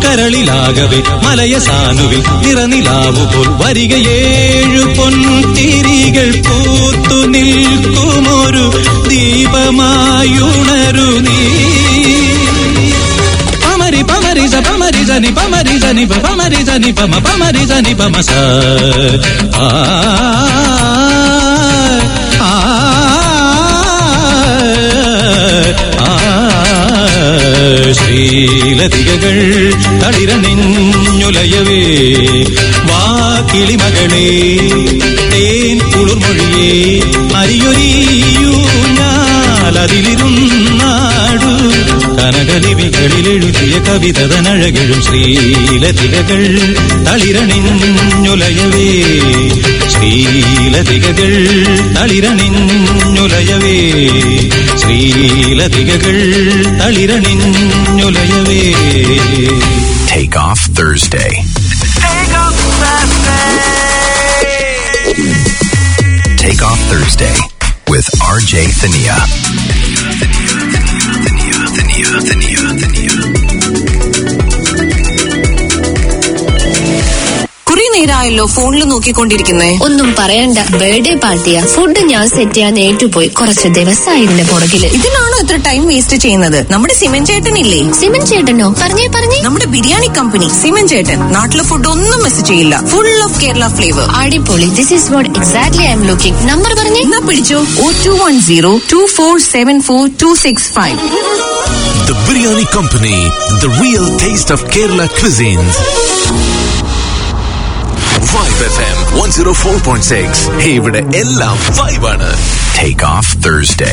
കരളിലാകവെ മലയ സാനുവിൽ നിറനിലാവുപോൽ വരികയേഴു പൊൻതിരികൾ പൂത്തു നിൽക്കുമൊരു ദീപമായുണരു നീ പമരി പമരി സ പമരി സനി പമരി സനി പ പമരി സനി പമ പമരി സനി പമ സ ആ ആ ആ ശ്രീലതികകൾ തളിരണിഞ്ഞുലയവേ വാ കിളിമകളെ തേൻ കുളിർമൊഴിയേ അരിയൊരിയൂ ഞാലതിലിരുന്നാടു കനകലിപികളിൽ എഴുതിയ കവിതതനഴകഴും ശ്രീലതികകൾ തളിരണിഞ്ഞുലയവേ ശ്രീലതികകൾ തളിരണിഞ്ഞുലയവേ ശ്രീലതികകൾ തളിരണിഞ്ഞുലയവേ Take off Thursday. Take off Thursday with RJ Thania. Thania, Thania, Thania, Thania. കുറെ നേരമായല്ലോ ഫോണിൽ നോക്കിക്കൊണ്ടിരിക്കുന്നേ ഒന്നും പറയണ്ട ബർത്ത്ഡേ പാർട്ടിയാ ഫുഡ് ഞാൻ സെറ്റ് ചെയ്യാൻ ഏറ്റുപോയി കുറച്ച് ദിവസമായി ഇതിന്റെ പുറകില് ഇതിനാണോ ഇത്ര ടൈം വേസ്റ്റ് ചെയ്യുന്നത് നമ്മുടെ സിമൻ ചേട്ടനില്ലേ സിമൻ ചേട്ടനോ പറഞ്ഞേ പറഞ്ഞേ നമ്മുടെ ബിരിയാണി കമ്പനി സിമൻ ചേട്ടൻ നാട്ടിലെ ഫുഡ് ഒന്നും മിസ് ചെയ്യില്ല ഫുൾ ഓഫ് കേരള ഫ്ലേവർ അടിപൊളി this is what exactly I am looking number പറഞ്ഞേ എന്നാ പിടിച്ചോ oh two one zero two four seven four two six five The Biryani Company, the real taste of Kerala cuisines. Vibe FM 104.6. Hey, ഇവിടെ എല്ലാം vibe ആണ്. Take off Thursday.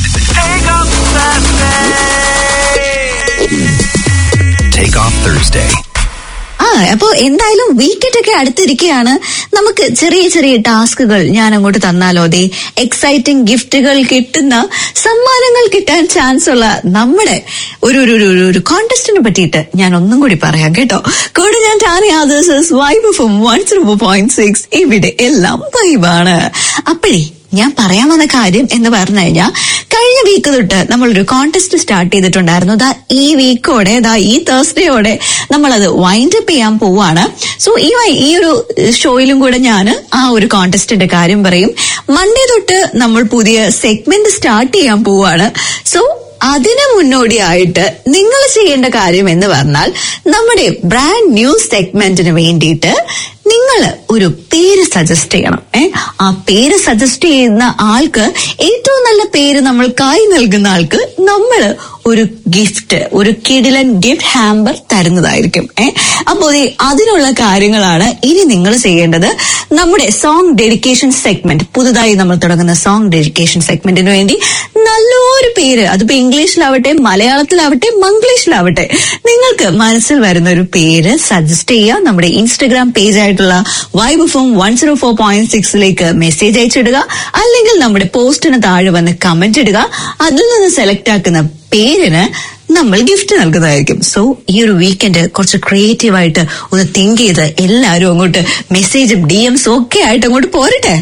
Take off Thursday. ആ അപ്പോ എന്തായാലും weekend ഒക്കെ അടുത്തിരിക്കുകയാണ് നമുക്ക് ചെറിയ ചെറിയ ടാസ്കുകൾ ഞാൻ അങ്ങോട്ട് തന്നാലോ അതെ എക്സൈറ്റിംഗ് ഗിഫ്റ്റുകൾ കിട്ടുന്ന സമ്മാനങ്ങൾ കിട്ടാൻ ചാൻസ് ഉള്ള നമ്മുടെ ഒരു ഒരു ഒരു ഒരു കോntestനെ പറ്റിയിട്ട് ഞാൻ ഒന്നും കൂടി പറയാം കേട്ടോ കൂടെ ഞാൻ ടാനി ആദേഴ്സസ് vibe from one zero point six ഇവിടെ എല്ലാം വൈബാണ് അപ്പോഴേ ഞാൻ പറയാൻ വന്ന കാര്യം എന്ന് പറഞ്ഞു കഴിഞ്ഞാൽ കഴിഞ്ഞ വീക്ക് തൊട്ട് നമ്മളൊരു കോntest സ്റ്റാർട്ട് ചെയ്തിട്ടുണ്ടായിരുന്നു ദാ ഈ വീക്കോടെ ദാ ഈ തേഴ്സ്ഡേയോടെ നമ്മളത് വൈൻഡ് അപ്പ് ചെയ്യാൻ പോവാണ് സോ ഈ വൈ- ഈ ഒരു ഷോയിലും കൂടെ ഞാൻ ആ ഒരു കോntestന്റെ കാര്യം പറയും മൺഡേ തൊട്ട് നമ്മൾ പുതിയ സെഗ്മെന്റ് സ്റ്റാർട്ട് ചെയ്യാൻ പോവാണ് സോ അതിന് മുന്നോടിയായിട്ട് നിങ്ങൾ ചെയ്യേണ്ട കാര്യം എന്ന് പറഞ്ഞാൽ നമ്മുടെ ബ്രാൻഡ് ന്യൂ സെഗ്മെന്റിന് വേണ്ടിയിട്ട് നിങ്ങൾ ഒരു പേര് സജസ്റ്റ് ചെയ്യണം ഏ ആ പേര് സജസ്റ്റ് ചെയ്യുന്ന ആൾക്ക് ഏറ്റവും നല്ല പേര് നമ്മൾക്കായി നൽകുന്ന ആൾക്ക് നമ്മൾ ഒരു ഗിഫ്റ്റ് ഒരു കിടിലൻ ഗിഫ്റ്റ് ഹാമ്പർ തരുന്നതായിരിക്കും ഏ അപ്പോ ദേ അതിനുള്ള കാര്യങ്ങളാണ് ഇനി നിങ്ങൾ ചെയ്യേണ്ടത് നമ്മുടെ സോങ് ഡെഡിക്കേഷൻ സെഗ്മെന്റ് പുതുതായി നമ്മൾ തുടങ്ങുന്ന സോങ് ഡെഡിക്കേഷൻ സെഗ്മെന്റിന് വേണ്ടി നല്ലൊരു പേര് അതിപ്പോ ഇംഗ്ലീഷിലാവട്ടെ മലയാളത്തിലാവട്ടെ മംഗ്ലീഷിലാവട്ടെ നിങ്ങൾക്ക് മനസ്സിൽ വരുന്ന ഒരു പേര് സജസ്റ്റ് ചെയ്യുക നമ്മുടെ ഇൻസ്റ്റഗ്രാം പേജ് ആയിട്ടുള്ള vibe from one zero four point സിക്സിലേക്ക് മെസ്സേജ് അയച്ചിടുക അല്ലെങ്കിൽ നമ്മുടെ പോസ്റ്റിന് താഴെ വന്ന് കമന്റ് ഇടുക അതിൽ നിന്ന് സെലക്ട് ആക്കുന്ന പേരിന് നമ്മൾ ഗിഫ്റ്റ് നൽകുന്നതായിരിക്കും സോ ഈ ഒരു വീക്കെൻഡ് കുറച്ച് ക്രിയേറ്റീവ് ആയിട്ട് ഒന്ന് തിങ്ക് ചെയ്ത് എല്ലാവരും അങ്ങോട്ട് മെസ്സേജും ഡി എംസും ഒക്കെ ആയിട്ട് അങ്ങോട്ട് പോരട്ടെ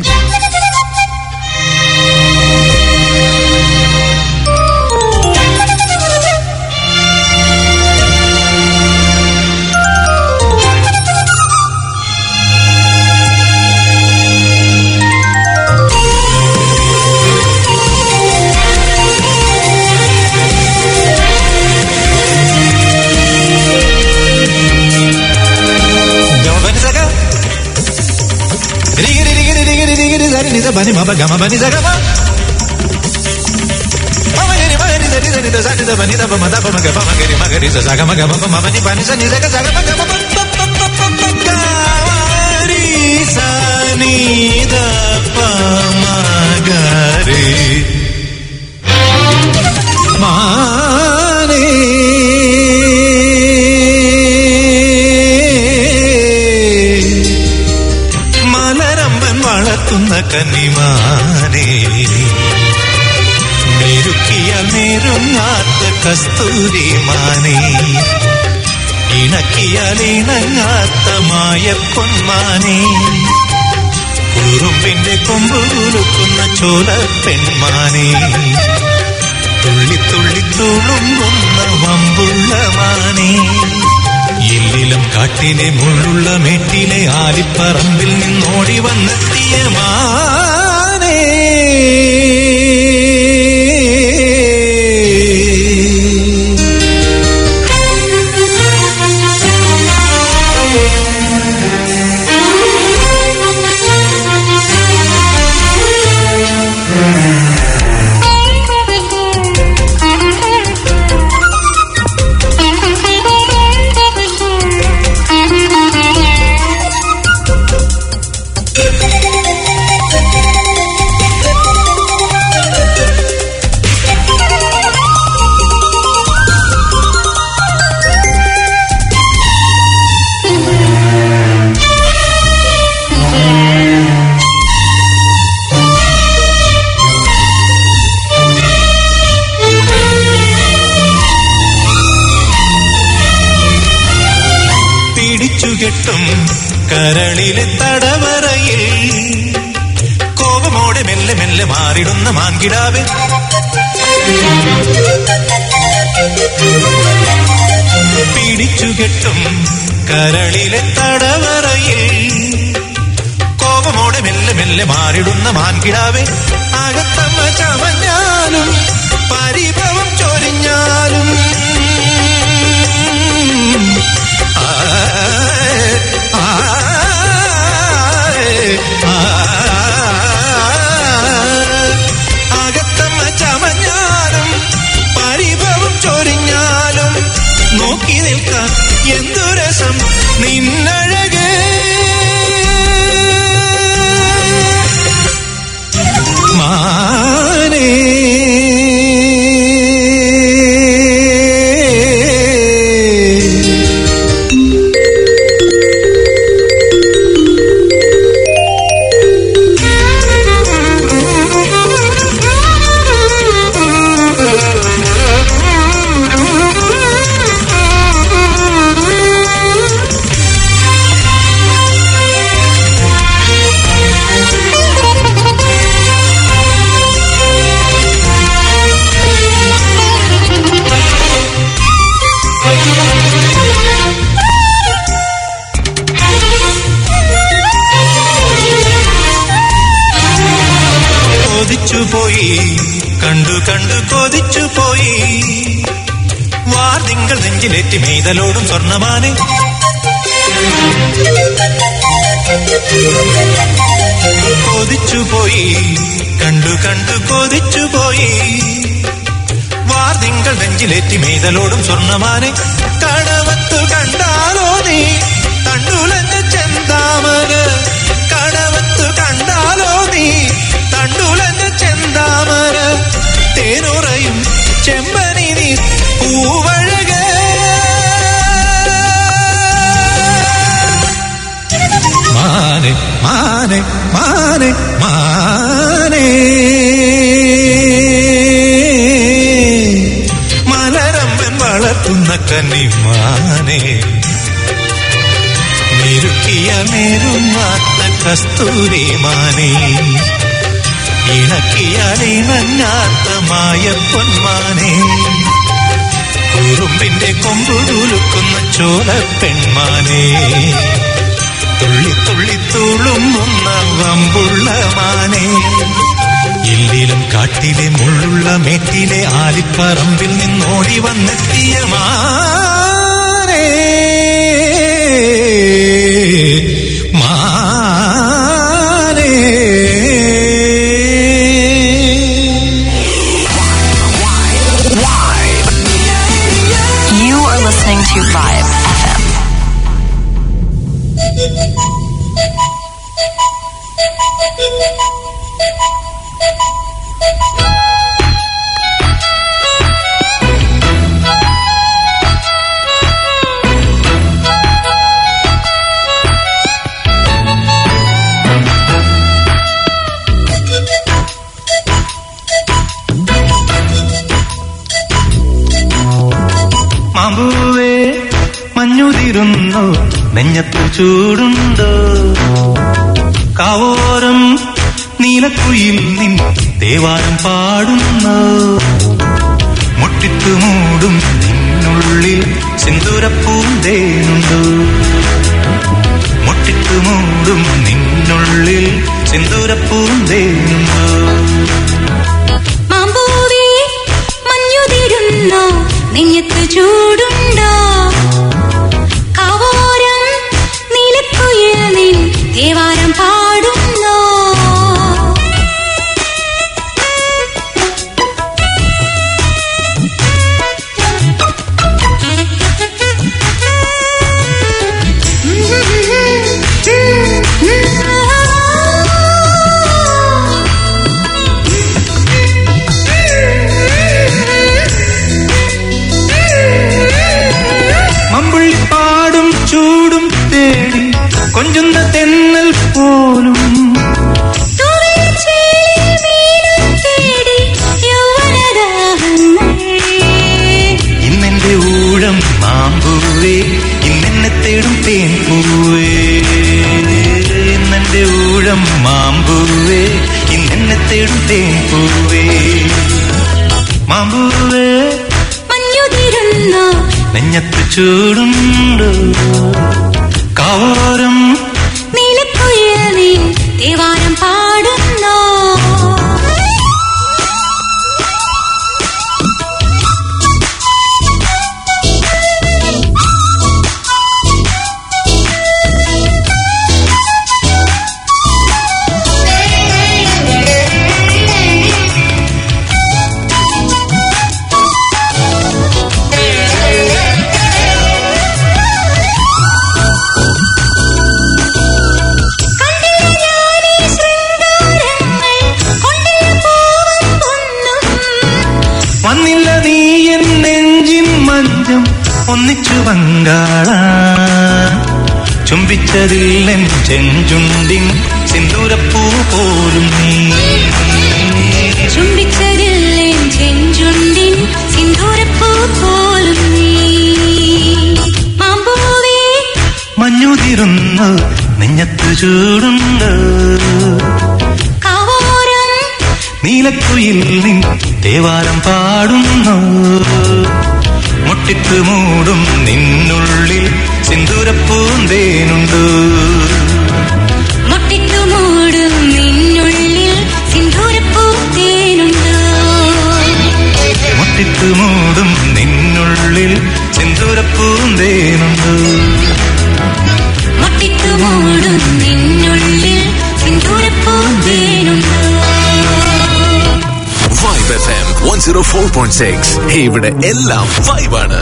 മലരമ്പൻ വളർത്തുന്ന കന്നിമാനേ മെരുക്കിയ നെരുങ്ങാത്ത കസ്തൂരിമാനേ ഇണക്കിയാൽ ഇണങ്ങാത്ത മായ പൊന്മാനേ കുറുമ്പിന്റെ കൊമ്പ് കുലുക്കുന്ന ചോല പെൺമാനേ തുള്ളി തുള്ളി തുളുമ്പുന്ന വമ്പുള്ള മാനേ കാട്ടിലെ മുള്ളുള്ള മേട്ടിലെ ആലിപ്പറമ്പിൽ നിന്നോടി വന്നെത്തിയ മാനേ പിടിച്ചുകെട്ടും കരളിലെ തടവറയിൽ കോപമോടെ മെല്ലെ മെല്ലെ മാറിടുന്ന മാൻകിടാവ് പിടിച്ചുകെട്ടും കരളിലെ തടവറയിൽ കോപമോടെ മെല്ലെ മെല്ലെ മാറിടുന്ന മാൻകിടാവെ അകത്തമ്മ ചമഞ്ഞാലും പരിഭവം ചൊരിഞ്ഞാലും ആ, ആ, ആ, അകത്തമ്മ ചമഞ്ഞാലും പരിഭവം ചൊരിഞ്ഞാലും നോക്കി നിൽക്കാൻ എന്തു രസം നിന്നഴകേ മാനേ കൊതിച്ചുപോയി കണ്ടു കണ്ടു കൊതിച്ചുപോയി വാർതിങ്കൾ നെഞ്ചിലേറ്റി മെയ്തലോടും സ്വർണമാനെ കൊതിച്ചുപോയി കണ്ടു കണ്ടു കൊതിച്ചുപോയി വാർതിങ്കൾ നെഞ്ചിലേറ്റി മെയ്തലോടും സ്വർണമാനെ കടവത്തു കണ്ടാലോ നീ തണ്ടുലഞ്ഞ ചെന്താമര കടവത്തു കണ്ടാലോ നീ തണ്ടുലഞ്ഞ ചെന്താമര തേനുറയും ചെമ്പനി നീ പൂവഴകേ മാനെ മാനെ മാനെ മാനെ മലരമ്പൻ വളർത്തുന്ന കന്നിമാനെ മെരുക്കിയ മെരുമാത്ത കസ്തൂരി മാനെ ഇണക്കിയാലിണങ്ങാത്ത മായ പൊന്മാനെ കുറുമ്പിന്റെ കൊമ്പു തുലുക്കുന്ന ചോല പെൺമാനെ തുള്ളി തുള്ളി തുളുമ്പുന്ന വമ്പുള്ള മാനെ ഇല്ലിലും കാട്ടിലെ മുള്ളുള്ള മേറ്റിലെ ആലിപ്പറമ്പിൽ നിന്നോടി വന്നെത്തിയ മാനേ മാനേ You are listening to Vibe FM. മാമ്പൂവേ മഞ്ഞുതിരുന്നു നെഞ്ഞത്തു ചൂടുണ്ടോ കാവോരം നീലക്കുയിൽ നിൻ തേവാരം പാടുന്നു മുട്ടിത്തു മൂടും നിന്നുള്ളിൽ സിന്ദൂരപ്പൂന്തേനുണ്ടോ മുട്ടിട്ടു മൂടും നിന്നുള്ളിൽ സിന്ദൂരപ്പൂന്തേനുണ്ടോ മാമ്പൂവേ മഞ്ഞുതിരുന്നോ നെഞ്ഞത്ത് ചൂടുണ്ടോ കാവോരം നീലക്കുയിൽ നിൻ തേവാരം പാടുന്നോ മമ്പുള്ളിപ്പാടും ചൂടും തേടി കൊഞ്ചുന്ന തെന്നൽ പോലും ഇന്നെന്റെ ഊഴം മാമ്പൂവേ ഇന്നെന്നെ തേടും തേൻ പൂവേ ഇന്നെന്റെ ഊഴം മാമ്പൂവേ ഇന്നെന്നെ തേടും തേൻ പൂവേ മാമ്പൂവേ മഞ്ഞുതിരുന്നോ നെഞ്ഞത്ത് ചൂടുണ്ട് കാവോരം നീലക്കുയിൽ നിൻ തേവാരം പാടുന്നോ വന്നില്ല നീ എൻ നെഞ്ചിൻ മഞ്ചം ഒന്നിച്ചു പങ്കാള ചുംബിച്ചതില്ലെൻ ചെഞ്ചുണ്ടിൻ സിന്ദൂരപ്പൂ പോലും നീ ചുംബിച്ചതില്ലേ ചെഞ്ചുണ്ടിൻ സിന്ദൂരപ്പൂ പോലും നീ മാമ്പൂവേ മഞ്ഞുതിരുന്നു നെഞ്ഞത്തു ചൂടുണ്ട് കാവോരം നീലക്കുയിൽ നിൻ തേവാരം പാടുന്നു മുട്ടിട്ട് മൂടും നിന്നുള്ളിൽ സിന്ദൂരപ്പൂന്തേനുണ്ട് മുട്ടിട്ടു മൂടും നിന്നുള്ളിൽ സിന്ദൂരപ്പൂ തേനുണ്ടോ മുട്ടിട്ട് മൂടും നിന്നുള്ളിൽ സിന്ദൂരപ്പൂന്തേനുണ്ട് മുട്ടിട്ടു മൂടും നിന്നുള്ളിൽ സിന്ദൂരപ്പൂ തേനുണ്ടോ vibe F M one zero four point six ഇവിടെ എല്ലാം വൈബാണ്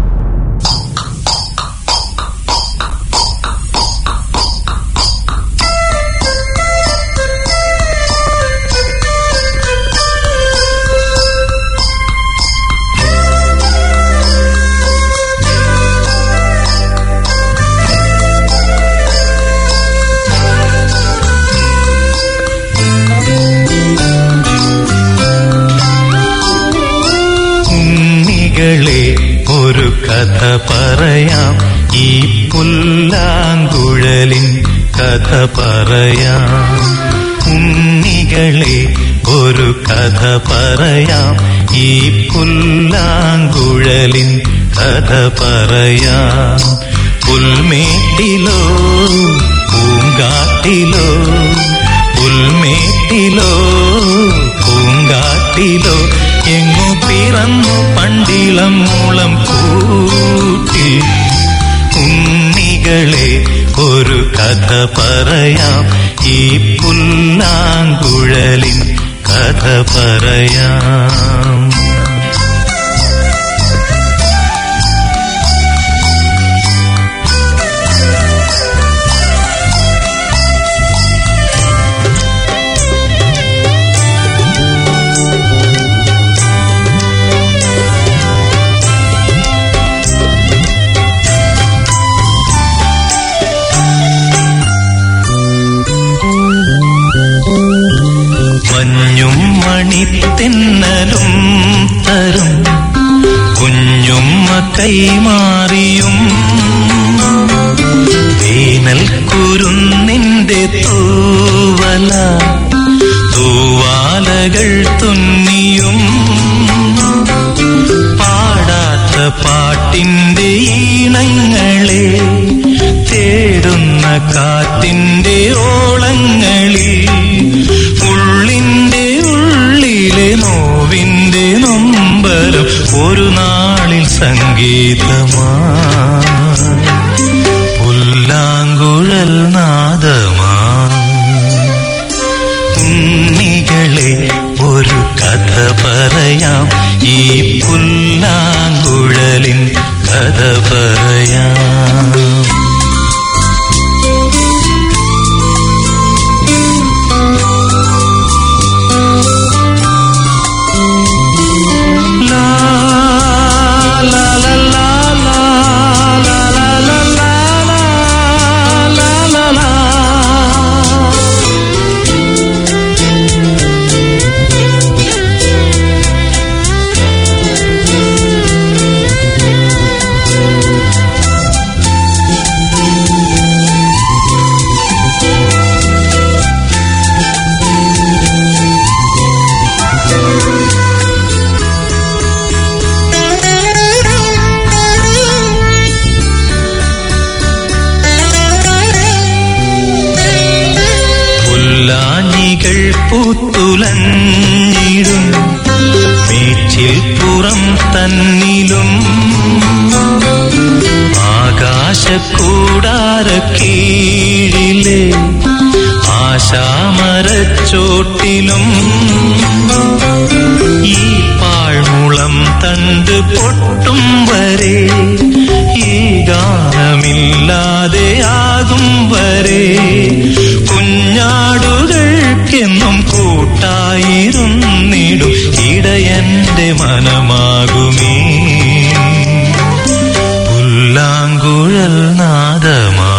ഉണ്ണികളെ ഒരു കഥ പറയാം ഈ പുല്ലാങ്കുഴലിൻ കഥ പറയാം ഉണ്ണികളെ ഒരു കഥ പറയാം ഈ പുല്ലാങ്കുഴലിൻ കഥ പറയാം പുൽമേട്ടിലോ പൂങ്കാട്ടിലോ പുൽമേട്ടിലോ പൂങ്കാട്ടിലോ എങ്ങു പിറന്നു പണ്ടിളം മൂളം കൂട്ടി ഉണ്ണികളെ ഒരു കഥ പറയാം ഈ പുല്ലാങ്കുഴലിൻ കഥ പറയാം മഞ്ഞും മണിത്തെന്നലും തരും കുഞ്ഞുമ്മ കൈമാറിയും വേനൽ കുരുന്നിന്റെ തൂവല തൂവാലകൾ തുന്നിയും പാടാത്ത പാട്ടിന്റെ ഈണങ്ങളെ തേടുന്ന ഓണക്കാറ്റിന്റെ ഓളങ്ങളിൽ ഉള്ളിന്റെ ഉള്ളിലെ നോവിന്റെ നൊമ്പരം ഒരു നാളിൽ സംഗീതമാ പുല്ലാങ്കുഴൽ നാദമാ ഉണ്ണികളെ ഒരു കഥ പറയാം ഈ പുല്ലാങ്കുഴലിൻ കഥ പറയാം ലാ, ലാ, ലാ, ലാ, ലാ, ലാ, ലാ, ലാ, ലാ, ലാ, ലാ, ലാ, ലാ. പുല്ലാഞ്ഞികൾ പൂത്തുലഞ്ഞിടും മേച്ചിൽ പുറം തന്നിലും ആകാശക്കൂടാര കീഴിലെ ആശാമരച്ചോട്ടിലും ഈ പാഴ്മുളം തണ്ട് പൊട്ടും വരെ ഈ ഗാനമില്ലാതെയാകും വരെ കുഞ്ഞാടുകൾക്കെന്നും കൂട്ടായിരുന്നിടും ഇടയന്റെ മനമാകുമേ പുല്ലാങ്കുഴൽ നാദമാ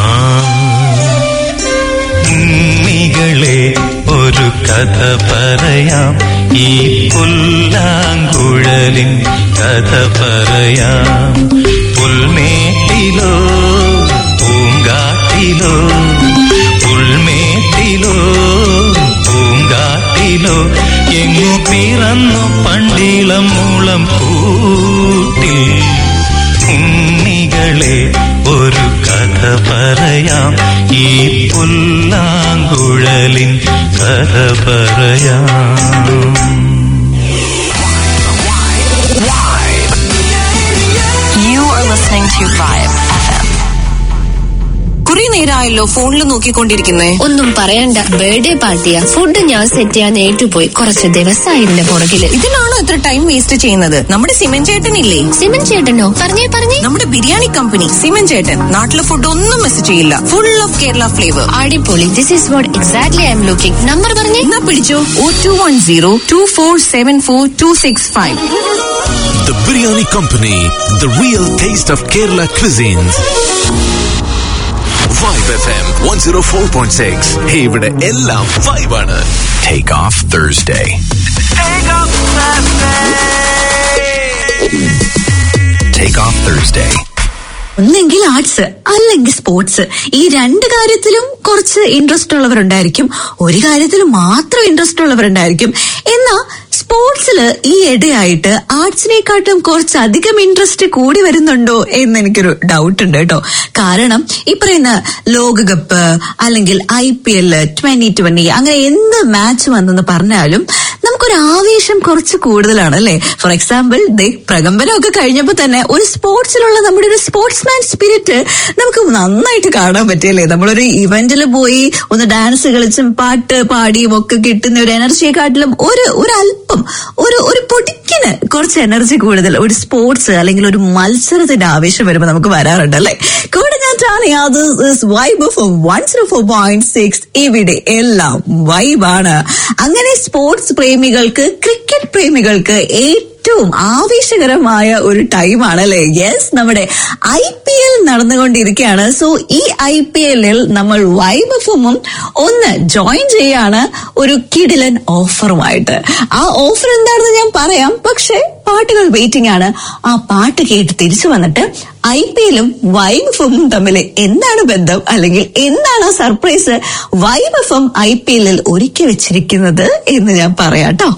ഉണ്ണികളെ ഒരു കഥ പറയാം ഈ പുല്ലാങ്കുഴലിൻ കഥ പറയാം പുൽമേട്ടിലോ പൂങ്കാട്ടിലോ പുൽമേട്ടിലോ പൂങ്കാട്ടിലോ എങ്ങു പിറന്നു പണ്ടിളം മൂളം കൂട്ടിൽ ഉണ്ണികളെ ഒരു കഥ പറയാം ഈ പുല്ലാങ്കുഴലിൻ കഥ പറയാം You are listening to Vibe FM. കുറെ നേരമായല്ലോ ഫോണിൽ നോക്കിക്കൊണ്ടിരിക്കുന്നേ ഒന്നും പറയണ്ട ബർത്ത്ഡേ പാർട്ടിയാ ഫുഡ് ഞാൻ സെറ്റ് ചെയ്യാൻ ഏറ്റുപോയി കുറച്ച് ദിവസമായി ഇതിന്റെ പുറകില് ഇതിനാണോ ഇത്ര ടൈം വേസ്റ്റ് ചെയ്യുന്നത് നമ്മുടെ സിമൻ ചേട്ടനില്ലേ സിമൻ ചേട്ടനോ പറഞ്ഞേ പറഞ്ഞേ നമ്മുടെ ബിരിയാണി കമ്പനി സിമൻ ചേട്ടൻ നാട്ടിലെ ഫുഡ് ഒന്നും മിസ് ചെയ്യില്ല ഫുൾ ഓഫ് കേരള ഫ്ലേവർ അടിപൊളി this is what exactly I am looking number പറഞ്ഞേ എന്നാ പിടിച്ചോ oh two one zero two four seven four two six five The Biryani Company, the real taste of Kerala cuisines. Vibe FM 104.6. ഇവിടെ എല്ലാം വൈബാണ് Take off Thursday. Take off Thursday. ഒന്നെങ്കിൽ arts അല്ലെങ്കിൽ sports ഈ രണ്ട് കാര്യത്തിലും കുറച്ച് ഇൻട്രസ്റ്റ് ഉള്ളവരുണ്ടായിരിക്കും ഒരു കാര്യത്തിൽ മാത്രം ഇൻട്രസ്റ്റ് ഉള്ളവരുണ്ടായിരിക്കും എന്നാ സ്പോർട്സിൽ ഈ ഇടയായിട്ട് ആർട്സിനെക്കാട്ടും കുറച്ചധികം ഇൻട്രസ്റ്റ് കൂടി വരുന്നുണ്ടോ എന്ന് എനിക്കൊരു ഡൗട്ട് ഉണ്ട് കേട്ടോ കാരണം ഈ പറയുന്ന ലോകകപ്പ് അല്ലെങ്കിൽ I P L twenty twenty അങ്ങനെ എന്ത് മാച്ച് വന്നെന്ന് പറഞ്ഞാലും നമുക്കൊരു ആവേശം കുറച്ച് കൂടുതലാണ് അല്ലെ ഫോർ എക്സാമ്പിൾ പ്രകമ്പനമൊക്കെ കഴിഞ്ഞപ്പോ തന്നെ ഒരു സ്പോർട്സിലുള്ള നമ്മുടെ ഒരു സ്പോർട്സ്മാൻ സ്പിരിറ്റ് നമുക്ക് നന്നായിട്ട് കാണാൻ പറ്റിയല്ലേ നമ്മളൊരു ഇവന്റിൽ പോയി ഒന്ന് ഡാൻസ് കളിച്ചും പാട്ട് പാടിയും ഒക്കെ കിട്ടുന്ന ഒരു എനർജിയെക്കാട്ടിലും ഒരു ഒരു അല്പം ഒരു ഒരു പൊടിക്കിന് കുറച്ച് എനർജി കൂടുതൽ ഒരു സ്പോർട്സ് അല്ലെങ്കിൽ ഒരു മത്സരത്തിന്റെ ആവേശം വരുമ്പോൾ നമുക്ക് വരാറുണ്ട് അല്ലെ കൂടെ ഞാൻ vibe of one zero four point six ഇവിടെ എല്ലാം വൈബാണ് അങ്ങനെ സ്പോർട്സ് പ്രേമികൾക്ക് ക്രിക്കറ്റ് പ്രേമികൾക്ക് ഏറ്റവും ആവേശകരമായ ഒരു ടൈമാണ് അല്ലെ യെസ് നമ്മുടെ ഐ പി എൽ നടന്നുകൊണ്ടിരിക്കുകയാണ് സോ ഈ ഐ പി എല്ലിൽ നമ്മൾ വൈബ് എഫും ഒന്ന് ജോയിൻ ചെയ്യാണ് ഒരു കിടിലൻ ഓഫറുമായിട്ട് ആ ഓഫർ എന്താണെന്ന് ഞാൻ പറയാം പക്ഷെ പാട്ടുകൾ വെയിറ്റിംഗ് ആണ് ആ പാട്ട് കേട്ട് തിരിച്ചു വന്നിട്ട് ഐ പി എല്ലും വൈബ് എഫും തമ്മിൽ എന്താണ് ബന്ധം അല്ലെങ്കിൽ എന്താണ് ആ സർപ്രൈസ് വൈബ് എഫും ഐ പി എല്ലിൽ ഒരുക്കി വെച്ചിരിക്കുന്നത് എന്ന് ഞാൻ പറയാം കേട്ടോ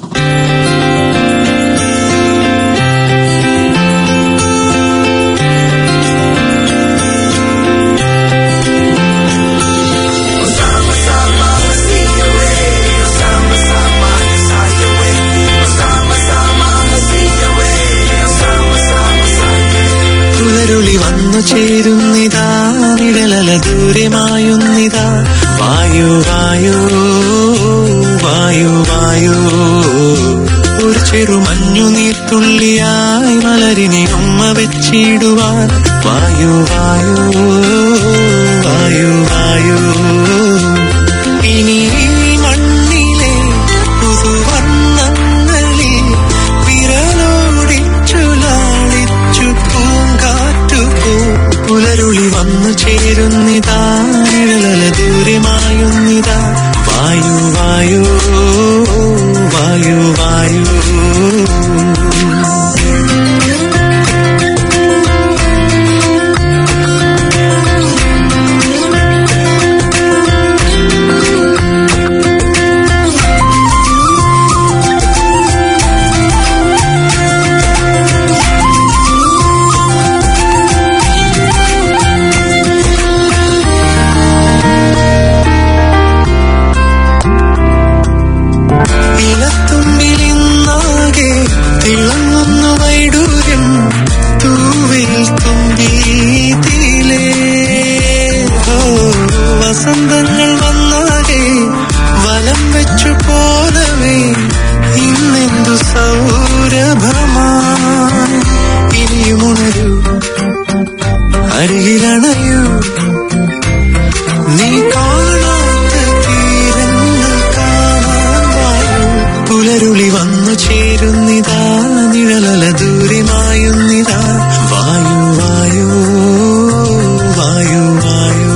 വന്നു ചേരുന്നിതാ നിഴലല ദൂരമായുന്നിതാ വായു വായു വായു വായു ഒരു ചെറു മഞ്ഞു നീർത്തുള്ളിയായി മലരിനെ ഉമ്മ വെച്ചിടുവാൻ വായു വായു വായു വായു ഇനി ഈ മണ്ണിലെ പുതുവർണ്ണങ്ങളിൽ വിരലോടിച്ചു ലാളിച്ചു പൂങ്കാറ്റു പോ പുലരുളി വന്നു ചേരുന്നിതാ നിഴലല ദൂരമായുന്നിതാ വായു വായു വായു വായു ഇലത്തുമ്പിലിന്നാകെ തിളങ്ങുന്നു വൈഡൂര്യം തൂവിൽ തുമ്പീതിയിലേ ഓ വസന്തങ്ങൾ വന്നാകെ വലം വെച്ചു പോലവേ ഇന്നെന്തു സൗരഭമായി ഇനിയും ഉണരൂ അരികിലണയൂ നീ കാണാത്ത തീരങ്ങൾ കാണാൻ വായു പുലരുളി വന്നു ചേരുന്നിതാ നിഴലല ദൂരമായുന്നിതാ വായു വായു വായു വായു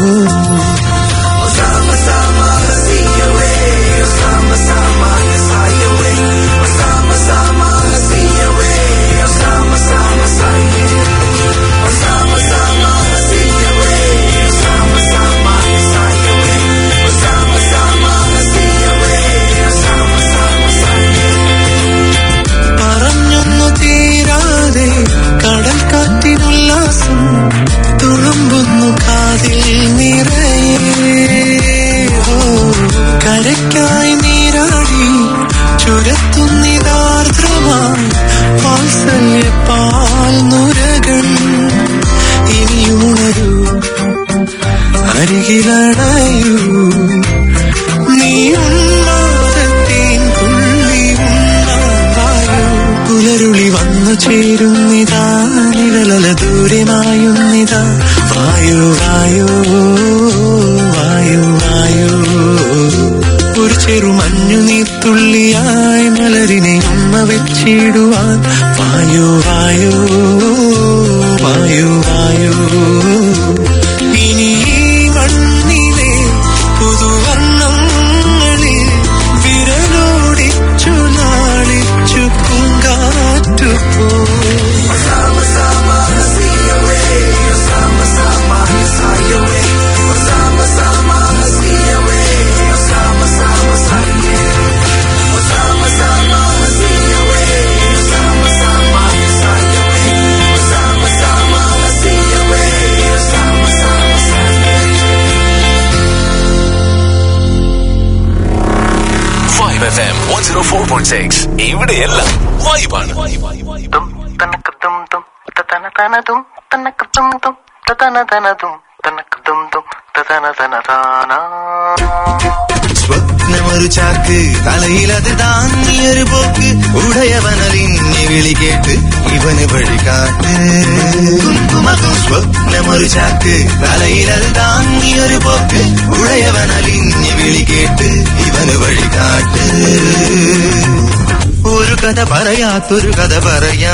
പറഞ്ഞൊന്നു തീരാതെ കടൽ കാറ്റിനുല്ലാസം തുളുമ്പുന്നു കാതിൽ നിറയെ ഓ കരയ്ക്കായി നീരാടി ചുരത്തുന്നിതാർദ്രമായി വാത്സല്യ പാൽ നുരകൾ ഇനിയുണരൂ അരികിലണയൂ നീ ഉണ്ണാതത്തേൻ തുള്ളി ഉണ്ണാൻ വായു പുലരുളി വന്നു ചേരുന്നിതാ നിഴലല ദൂരമായുന്നിതാ വായു വായു വായു വായു ഒരു ചെറു മഞ്ഞു നീർത്തുള്ളിയായി മലരിനെ ഉമ്മ വെച്ചിടുവാൻ വായു വായു വായു വായു ഇനി ഈ മണ്ണിലെ പുതുവർണ്ണങ്ങളിൽ വിരലോടിച്ചു നാളിച്ചു പൂങ്കാറ്റു പോ vibe F M one zero four point six ഇവിടെയെല്ലാം വൈബാണ് സ്വപ്നമൊരു ചാക്ക് തലയിലത് താങ്ങിയൊരു പോക്ക് ഉടയവനലിന്നെ വിളി കേട്ട് ഇവന് വഴികാട്ട് കുങ്കുമകും സ്വപ്നമൊരു ചാക്ക് തലയിലത് താങ്ങിയൊരു പോക്ക് ഉടയവനലിന്നെ വിളി കേട്ട് ഇവന് വഴികാട്ട് ഒരു കഥ പറയാത്തൊരു കഥ പറയാ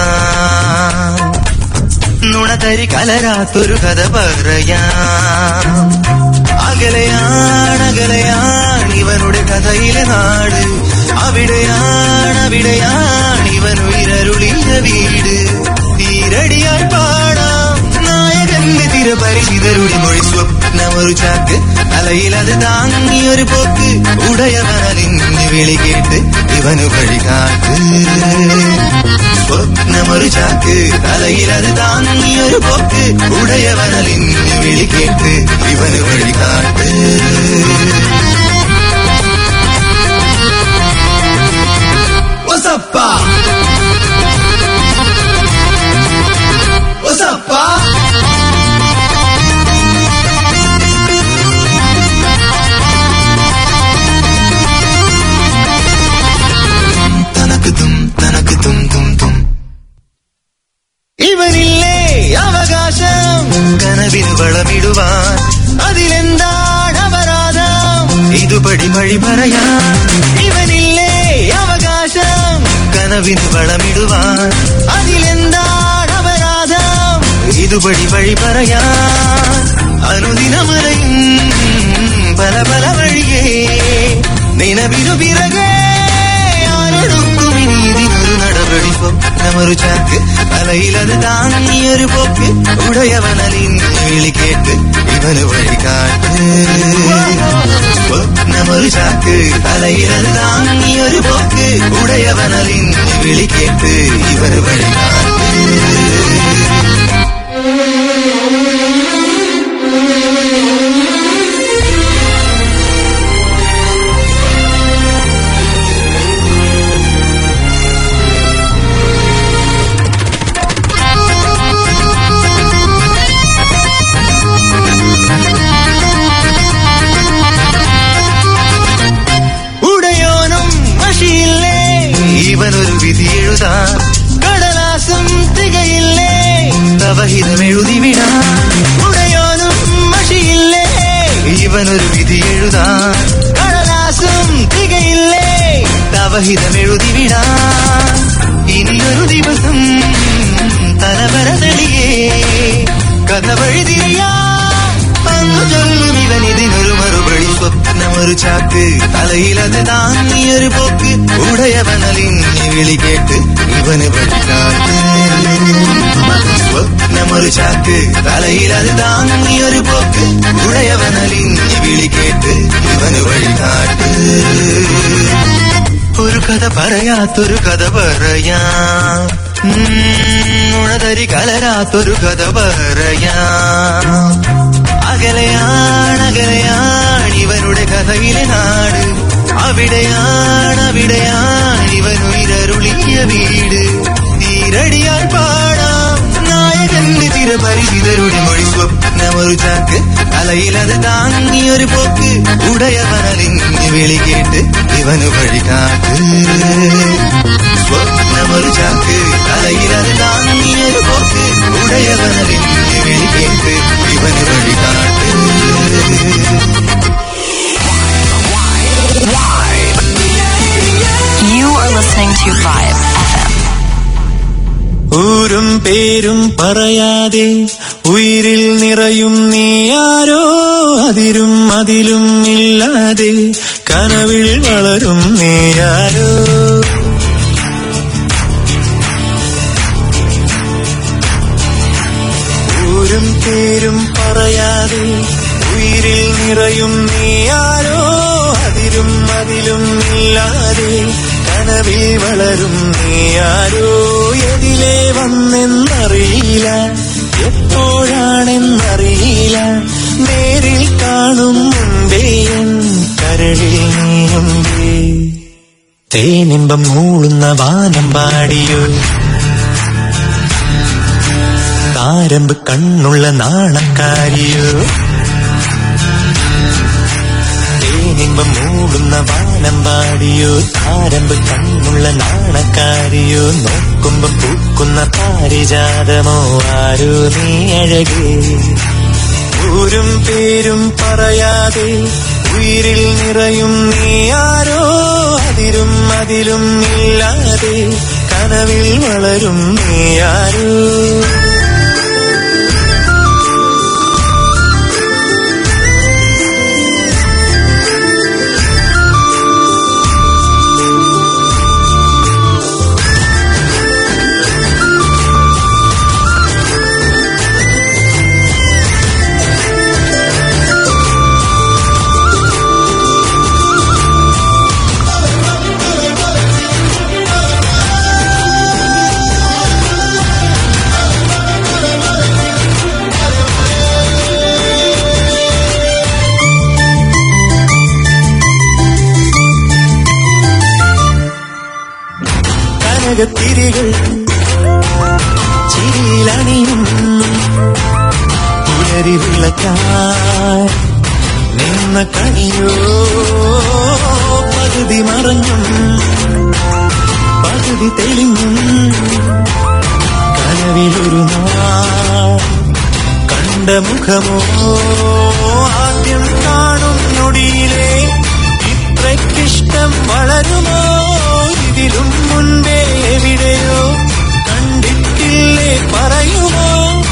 നുണതരി കലരാത്തൊരു കഥ പറയാം അകലെയാണ് അകലെയാണ് ഇവനുടെ കഥയിലെ നാട് അവിടെയാണ് അവിടെയാണ് ഇവൻ ഉയരരുളിയ വീട് തീരടിയായി പാടാം നായകന്റെ തിരപരിചിതരുടെ മൊഴി സ്വപ്നമൊരു ചാക്ക് തലയിലത് താങ്ങിയൊരു പോക്ക് ഉടയവനലിന്റെ വിളി കേട്ട് ഇവന് വഴികാട്ട് സ്വപ്നമൊരു ചാക്ക് തലയിലത് താങ്ങിയൊരു പോക്ക് ഉടയവനലിന് വിളി കേട്ട് ഇവന് വഴികാട്ട് What's up, Pa? കനവിന് വളമിടുവാൻ അതിലെന്താണ് അപരാധം ഇതുപടി വഴി പറയാൻ ഇവനില്ലേ അവകാശം കനവിന് വളമിടുവാൻ അതിലെന്താണ് അപരാധം ഇതുപടി വഴി പറയാൻ അനുദിനമറയും പല പല വഴിയേ നിലവിനു പിറകെ ആരൊടുക്കും ഇനി ഇതിനൊരു നടപടി സ്വപ്നമൊരു ചാക്ക് തലയിലത് താങ്ങിയൊരു പോക്ക് ഉടയവനലിന്ന് വിളി കേട്ട് ഇവന് വഴി കാട്ട് സ്വപ്നമൊരു ചാക്ക് തലയിലത് താങ്ങിയൊരു പോക്ക് ഉടയവനലിന്ന് വിളി കേട്ട് ഇവന് വഴി കാട്ട് ഉടയോനും മഷിയില്ലേ ഇവനൊരു വിധി എഴുതാൻ കടലാസും തികയില്ലേ തവഹിതം എഴുതി വിടാൻ ഉടയോനും മഷിയില്ലേ ഇവനൊരു വിധി എഴുതാൻ കടലാസും തികയില്ലേ തവഹിതം എഴുതി വിടാൻ ഇനിയൊരു ദിവസം തലവര തെളിയേ കഥ വഴിതിരിയാ അന്നു ചൊല്ലും ഇവൻ ഇതിനൊരു മറുപടി സ്വപ്നമൊരു ചാക്ക് തലയിലത് താങ്ങിയൊരു പോക്ക് ഉടയവനലിഞ്ഞ് വിളി കേട്ട് ഇവന് വഴികാട്ട് സ്വപ്നമൊരു ചാക്ക് തലയിലത് താങ്ങിയൊരു പോക്ക് ഉടയവനലിഞ്ഞ് വിളി കേട്ട് ഇവന് വഴികാട്ട് ഒരു കഥ പറയാത്തൊരു കഥ പറയാം ഉം, ഉണതരി കലരാത്തൊരു കഥ പറയാം അകലെയാണ് അകലെയാണ് ഇവനുടെ കഥയിലെ നാട് അവിടെയാണ് അവിടെയാണ് ഇവനുയരരുളിയ വീട് തീരടിയാൽ പാടാം നായകന്റെ ചിരപരിചിതരുടെ മൊഴി സ്വപ്നമൊരു ചാക്ക് തലയിലത് താങ്ങിയൊരു പോക്ക് ഉടയവനലിഞ്ഞ് വിളി കേട്ട് ഇവന് വഴികാട്ട് സ്വപ്നമൊരു ചാക്ക് തലയിലത് താങ്ങിയൊരു പോക്ക് ഉടയവനലിഞ്ഞ് വിളി കേട്ട് ഇവന് വഴികാട്ട് You are listening to Vibe FM. ഊരും പേരും പറയാതെ ഉയിരിൽ നിറയും നീയാരോ അതിരും അതിലും ഇല്ലാതെ കനവിൽ വളരും നീയാരോ ഊരും പേരും പറയാതെ ഉയിരിൽ നിറയും നീയാരോ അതിരും അതിലും ഇല്ലാതെ കനവിൽ വളരും നീയാരോ എതിലെ വന്നെന്നറിയില്ല എപ്പോഴാണെന്നറിയില്ല നേരിൽ കാണും മുമ്പേ എൻ കരളിൽ നീയുമ്പേ തേനിമ്പം മൂളുന്ന വാനം പാടിയോ താരമ്പ് കണ്ണുള്ള നാണക്കാരിയോ തേനിമ്പം മൂടുന്ന വാനം പാടിയോ താരമ്പ് കണ്ണുള്ള നാണക്കാരിയോ നോക്കുമ്പം പൂക്കുന്ന പാരിജാതമോ ആരോ നീ അഴകേ ഊരും പേരും പറയാതെ ഉയിരിൽ നിറയും നീ ആരോ അതിരും അതിലും ഇല്ലാതെ കനവിൽ വളരും നീ ആരോ കനകത്തിരികൾ ചിരിയിലണിയും പുലരി വിളക്കാൻ നിന്ന കണിയോ പകുതി മറഞ്ഞും പകുതി തെളിഞ്ഞും കനവിലൊരു നാൾ കണ്ണു കണ്ട മുഖമോ ആദ്യം കാണും നൊടിയിലെ ഇത്രയ്ക്കിഷ്ടം വളരുമോ ഇതിലും മുൻപേ എവിടെയോ കണ്ടിട്ടില്ലേ പറയുമോ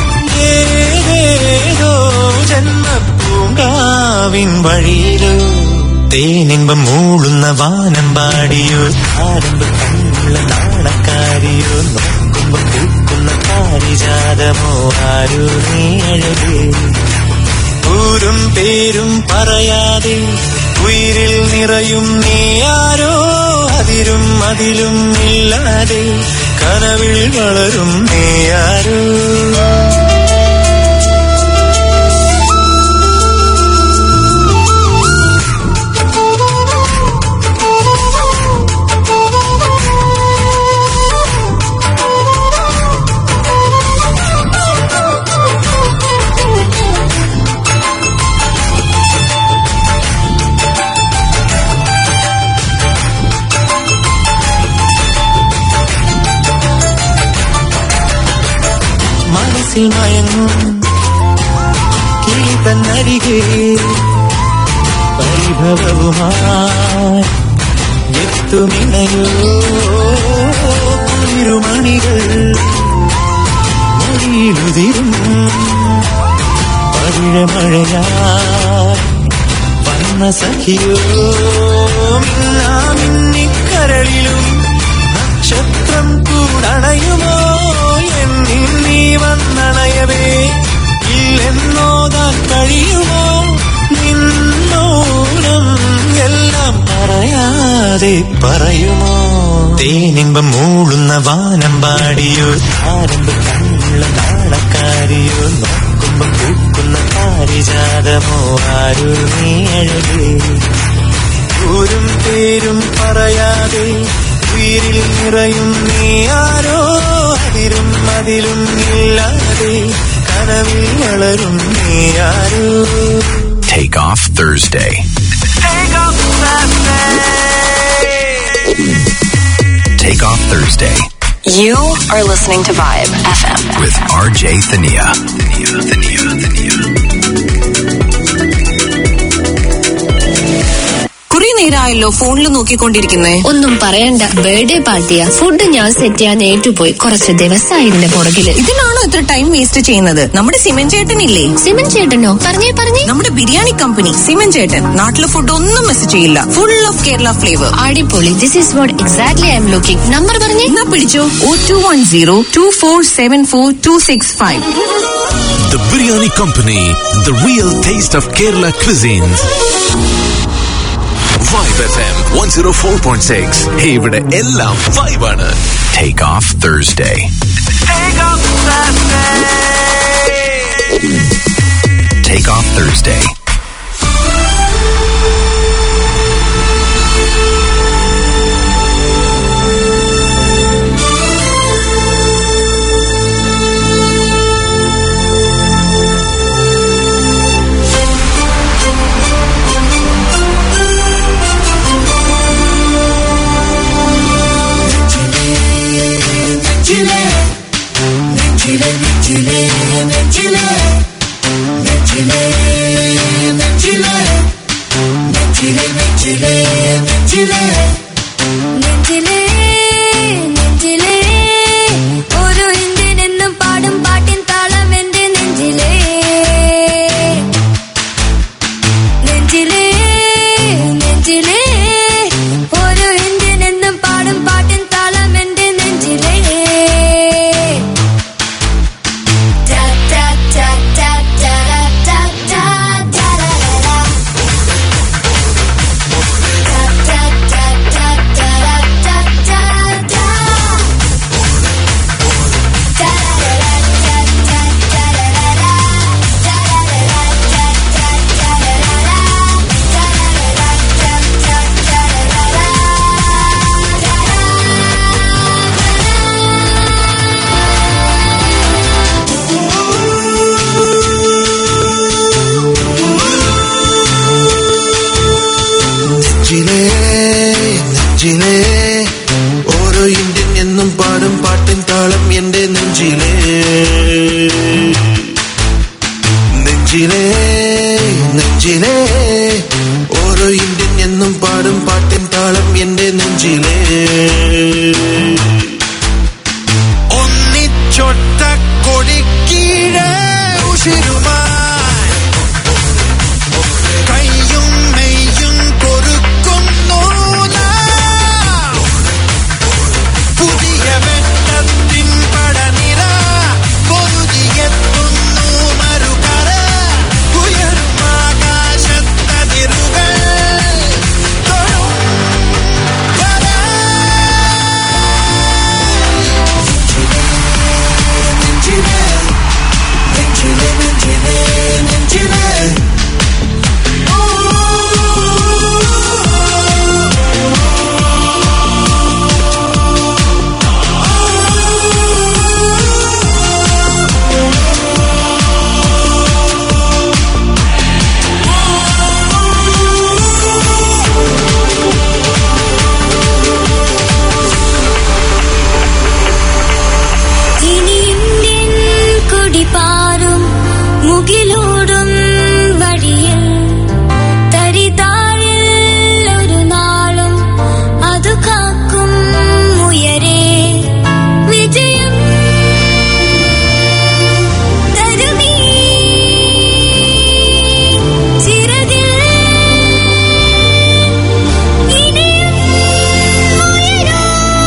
ഏതേതോ ജന്മപ്പൂങ്കാവിൻ വഴിയിലോ തേനിമ്പം മൂളുന്ന വാനം പാടിയോ ആരംഭ കണ്ണുള്ള നാണക്കാരിയോ നോക്കുമ്പോ പൂക്കുന്ന പാരിജാതമോ ആരോ നീഴകേ ഊരും പേരും പറയാതെ ഉയിരിൽ നിറയും നീ ആരോ അതിരും അതിലും ഇല്ലാതെ കനവിൽ വളരും നീ ആരോ മനസ്സിൽ മയങ്ങും കീതന്നരികെ പരിഭവവുമായി എത്തുമിണയോ കുളിരുമണികൾ മൊഴിയിലുതിരും പവിഴമഴയാ വന്ന സഖിയോ മിന്നാമിന്നിക്കരളിലും നക്ഷത്രം കൂടണയുമോ എന്നിൽ നീ വന്നണയവേ ഇല്ലെന്നോതാൻ കഴിയുമോ നിന്നോണം എല്ലാം പറയാതെ പറയുമോ തേനിമ്പം മൂളുന്ന വാനം പാടിയോ ആരംഭ കണ്ണുള്ള നാണക്കാരിയോ നോക്കുമ്പോ പൂക്കുന്ന പാരിജാതമോ ആരോ നീ അഴകേ ൂരും പേരും പറയാതെ ഉയിരിൽ നിറയും നീ ആരോ അതിരും അതിലും ഇല്ലാതെ കനവിൽ വളരും നീ ആരോ Take off Thursday. Take off Thursday You are listening to Vibe FM. with RJ Thania. Thania, Thania, Thania. കുറെ നേരമായല്ലോ ഫോണിൽ നോക്കിക്കൊണ്ടിരിക്കുന്നേ ഒന്നും പറയണ്ട ബർത്ത്ഡേ പാർട്ടിയാ ഫുഡ് ഞാൻ സെറ്റ് ചെയ്യാൻ ഏറ്റുപോയി കുറച്ച് ദിവസമായി ഇതിന്റെ പുറകില് ഇതിനാണോ ഇത്ര ടൈം വേസ്റ്റ് ചെയ്യുന്നത് നമ്മുടെ സിമൻ ചേട്ടനില്ലേ സിമൻ ചേട്ടനോ പറഞ്ഞേ പറഞ്ഞേ നമ്മുടെ ബിരിയാണി കമ്പനി സിമൻ ചേട്ടൻ നാട്ടിലെ ഫുഡ് ഒന്നും മിസ് ചെയ്യില്ല ഫുൾ ഓഫ് കേരള ഫ്ലേവർ അടിപൊളി this is what exactly I am looking number പറഞ്ഞേ എന്നാ പിടിച്ചോ oh two one zero two four seven four two six five The Biryani Company, the real taste of Kerala cuisines. Vibe FM 104.6. Hey, ഇവിടെ എല്ലാം vibe ആണ്. Take off Thursday. Take off Thursday. നെഞ്ചിലേ നെഞ്ചിലേ ഒരു Indian എന്നും പാടും പാട്ടിൻ താളം എന്റെ നെഞ്ചിലേ നെഞ്ചിലേ നെഞ്ചിലേ ഒരു Indian എന്നും പാടും പാട്ടിൻ താളം എന്റെ നെഞ്ചിലേ ടാ ടാ ടാ ടാ ടാ ടാ ടാ ടാ ടാ നെഞ്ചിലേ നെഞ്ചിലേ ഓരോ ഇന്ത്യൻ എന്നും പാടും പാട്ടിൻ താളം എന്റെ നെഞ്ചിലേ നെഞ്ചിലേ നെഞ്ചിലേ ഓരോ ഇന്ത്യൻ എന്നും പാടും പാട്ടിൻ താളം എന്റെ നെഞ്ചിലേ ഒന്നിച്ചൊട്ട കൊടിക്കീഴേ ഉഷിരുമായി കയ്യും മെയ്യും കൊരുക്കുന്നു നാം. പുതിയ വെട്ടത്തിൻ പടനില പൊരുതിയെത്തുന്നു മറുകര ഉയരും ആകാശത്തതിരുകൾ തൊഴും വര. നെഞ്ചിലേ, നെഞ്ചിലേ, നെഞ്ചിലേ, നെഞ്ചിലേ. ഇനി ഇന്ത്യൻ കൊടിപാറും മുകിലൂടും വഴിയിൽ തരിതാഴിൽ ഒരു നാളും അതു കാക്കും ഉയരെ വിജയം തരുമീ ചിറകിൽ ഇനിയും ഉയരാം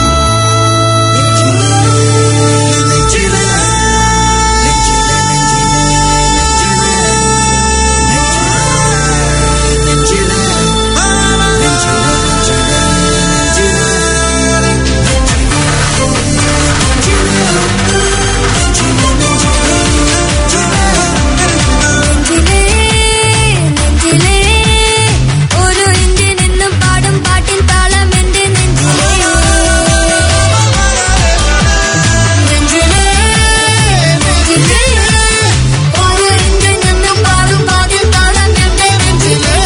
നെഞ്ചിലേ നെഞ്ചിലേ ഓരോ ഇന്ത്യൻ എന്നും പാടും പാട്ടിൻ താളം എന്റെ നെഞ്ചിലേ നെഞ്ചിലേ നെഞ്ചിലേ ഓരോ ഇന്ത്യൻ എന്നും പാടും പാട്ടിൻ താളം എന്റെ നെഞ്ചിലേ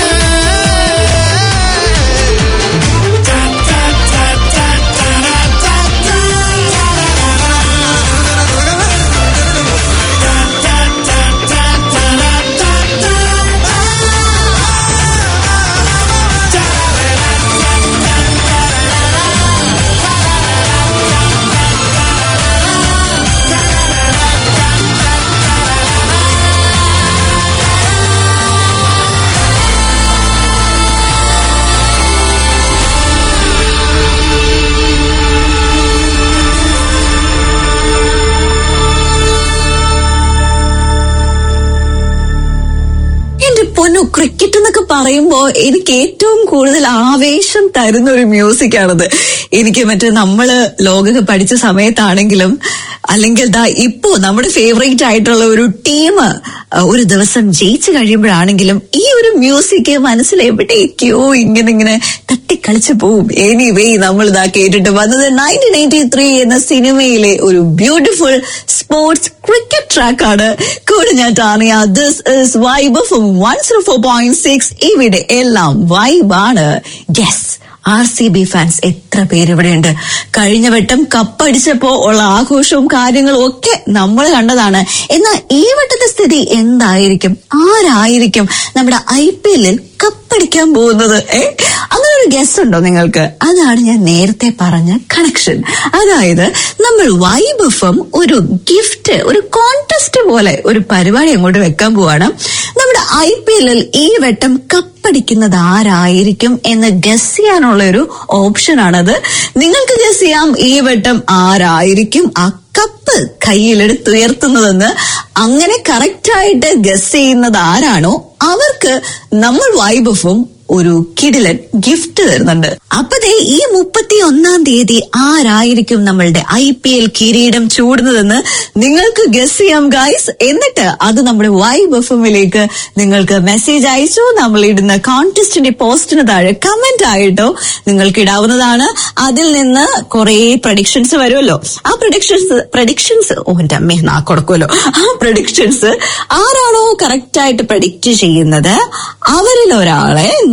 എന്റെ പൊന്നു ക്രിക്കറ്റ് എന്നൊക്കെ പറയുമ്പോ എനിക്ക് ഏറ്റവും കൂടുതൽ ആവേശം തരുന്ന ഒരു മ്യൂസിക് ആണത് എനിക്ക് മറ്റേ നമ്മള് ലോകകപ്പ് പഠിച്ച സമയത്താണെങ്കിലും അല്ലെങ്കിൽ ദാ ഇപ്പോ നമ്മുടെ ഫേവറേറ്റ് ആയിട്ടുള്ള ഒരു ടീം ഒരു ദിവസം ജയിച്ചു കഴിയുമ്പോഴാണെങ്കിലും ഈ ഒരു മ്യൂസിക് മനസ്സിൽ എവിടേക്കോ ഇങ്ങനെ ഇങ്ങനെ തട്ടിക്കളിച്ചു പോവും എനിവേ നമ്മൾ ഇതാ കേട്ടിട്ട് വന്നത് നയൻറ്റീൻ എയ്റ്റി ത്രീ എന്ന സിനിമയിലെ ഒരു ബ്യൂട്ടിഫുൾ സ്പോർട്സ് ക്രിക്കറ്റ് ട്രാക്ക് ആണ് കൂടെ ഞാൻ Tania this is vibe from one zero four point six ഇവിടെ എല്ലാം വൈബാണ് guess R C B fans എത്ര പേര് ഇവിടെയുണ്ട് കഴിഞ്ഞ വട്ടം കപ്പടിച്ചപ്പോ ഉള്ള ആഘോഷവും കാര്യങ്ങളും ഒക്കെ നമ്മൾ കണ്ടതാണ് എന്നാൽ ഈ വട്ടത്തെ സ്ഥിതി എന്തായിരിക്കും ആരായിരിക്കും നമ്മുടെ ഐ പി എല്ലിൽ കപ്പടിക്കാൻ പോകുന്നത് ഏ അങ്ങനെ ഒരു ഗസ് ഉണ്ടോ നിങ്ങൾക്ക് അതാണ് ഞാൻ നേരത്തെ പറഞ്ഞ കണക്ഷൻ അതായത് നമ്മൾ വൈബ് എഫും ഒരു ഗിഫ്റ്റ് ഒരു കോntest പോലെ ഒരു പരിപാടി അങ്ങോട്ട് വെക്കാൻ പോവാണ് നമ്മുടെ ഐ പി എല്ലിൽ ഈ വട്ടം കപ്പടിക്കുന്നത് ആരായിരിക്കും എന്ന് ഗസ് ചെയ്യാനുള്ള ഒരു ഓപ്ഷൻ ആണത് നിങ്ങൾക്ക് ഗസ് ചെയ്യാം ഈ വട്ടം ആരായിരിക്കും ആ കപ്പ് കയ്യിലെടുത്തുയർത്തുന്നതെന്ന് അങ്ങനെ കറക്റ്റ് ആയിട്ട് ഗസ് ചെയ്യുന്നത് ആരാണോ അവർക്ക് നമ്മൾ വൈബഫും ഒരു കിടിലൻ ഗിഫ്റ്റ് തരുന്നുണ്ട് അപ്പൊ ദേ ഈ മുപ്പത്തി ഒന്നാം തീയതി ആരായിരിക്കും നമ്മളുടെ ഐ പി എൽ കിരീടം ചൂടുന്നതെന്ന് നിങ്ങൾക്ക് ഗസ് ചെയ്യാം ഗൈസ് എന്നിട്ട് അത് നമ്മുടെ വൈബ് എഫിലേക്ക് നിങ്ങൾക്ക് മെസ്സേജ് അയച്ചോ നമ്മൾ ഇടുന്ന കോൺടെസ്റ്റിന്റെ പോസ്റ്റിന് താഴെ കമന്റ് ആയിട്ടോ നിങ്ങൾക്ക് ഇടാവുന്നതാണ് അതിൽ നിന്ന് കുറെ പ്രഡിക്ഷൻസ് വരുമല്ലോ ആ പ്രഡിക്ഷൻസ് പ്രഡിക്ഷൻസ് ഓ എന്റെ അമ്മേ നാക്കൊടുക്കുമല്ലോ ആ പ്രഡിക്ഷൻസ് ആരാണോ കറക്റ്റ് ആയിട്ട് പ്രഡിക്റ്റ് ചെയ്യുന്നത് അവരിൽ ഒരാളെ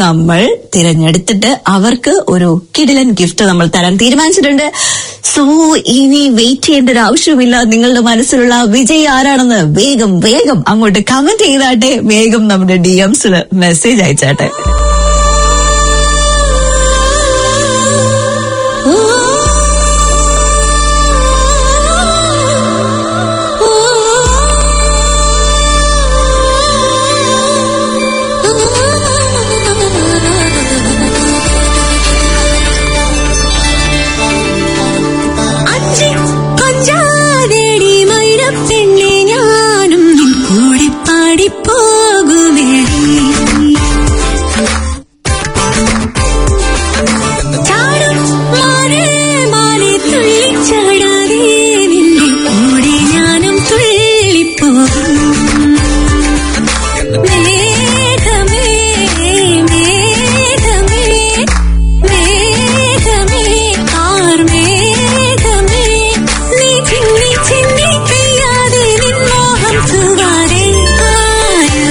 നമ്മൾ തിരഞ്ഞെടുത്തിട്ട് അവർക്ക് ഒരു കിടിലൻ ഗിഫ്റ്റ് നമ്മൾ തരാൻ തീരുമാനിച്ചിട്ടുണ്ട് സോ ഇനി വെയിറ്റ് ചെയ്യേണ്ട ഒരു ആവശ്യമില്ല നിങ്ങളുടെ മനസ്സിലുള്ള വിജയ് ആരാണെന്ന് വേഗം വേഗം അങ്ങോട്ട് കമന്റ് ചെയ്താട്ടെ വേഗം നമ്മുടെ ഡി എംസിൽ മെസ്സേജ് അയച്ചാട്ടെ അഞ്ചി കൊഞ്ചാതേടി മൈനപ്പെണ്ണെ ഞാനും നിൻ കൂടെ പാടിപ്പോകുമേ ചാടും മാനേ മാനേ തുള്ളിച്ചാടാതെ നിന്റെ കൂടെ ഞാനും തുള്ളിപ്പോകും മേഘമേ മേഘമേ മേഘമേ കാർമേഘമേ നീ ചിന്നി ചിന്നി പെയ്യാതെ നിൻ മോഹം തൂവാതെ ആയ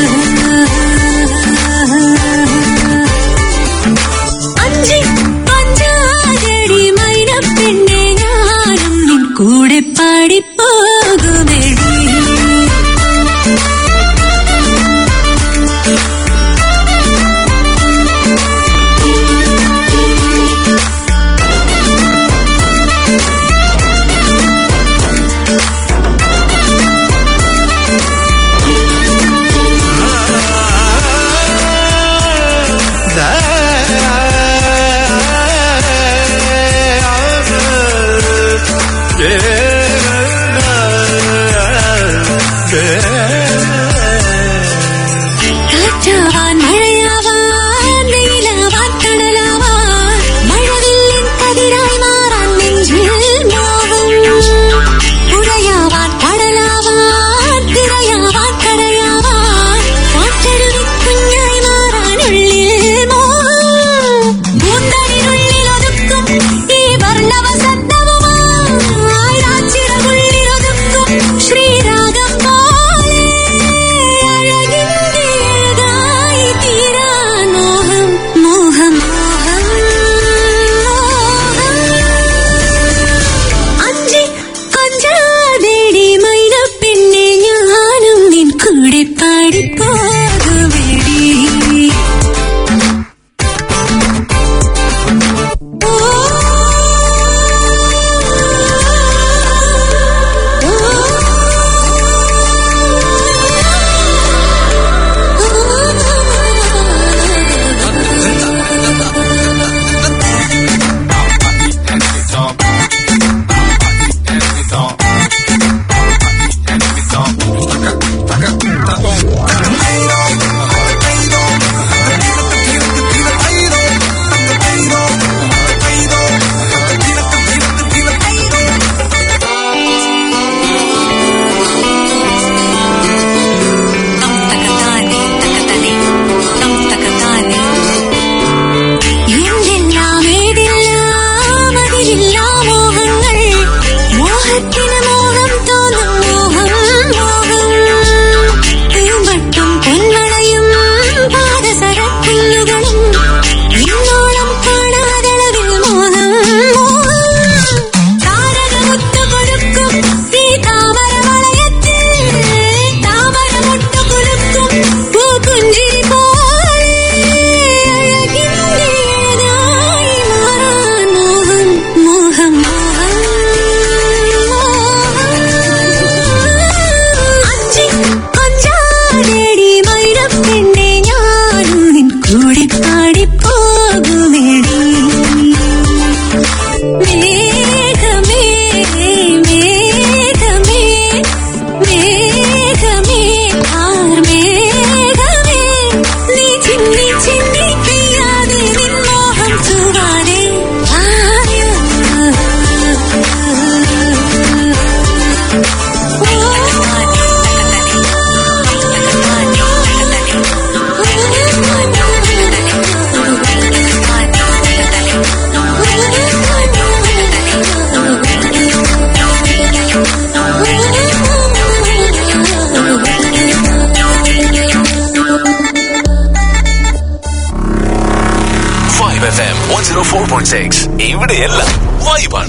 പോയിന്റ് സിക്സ് ഇവിടെയെല്ലാം വൈബാണ്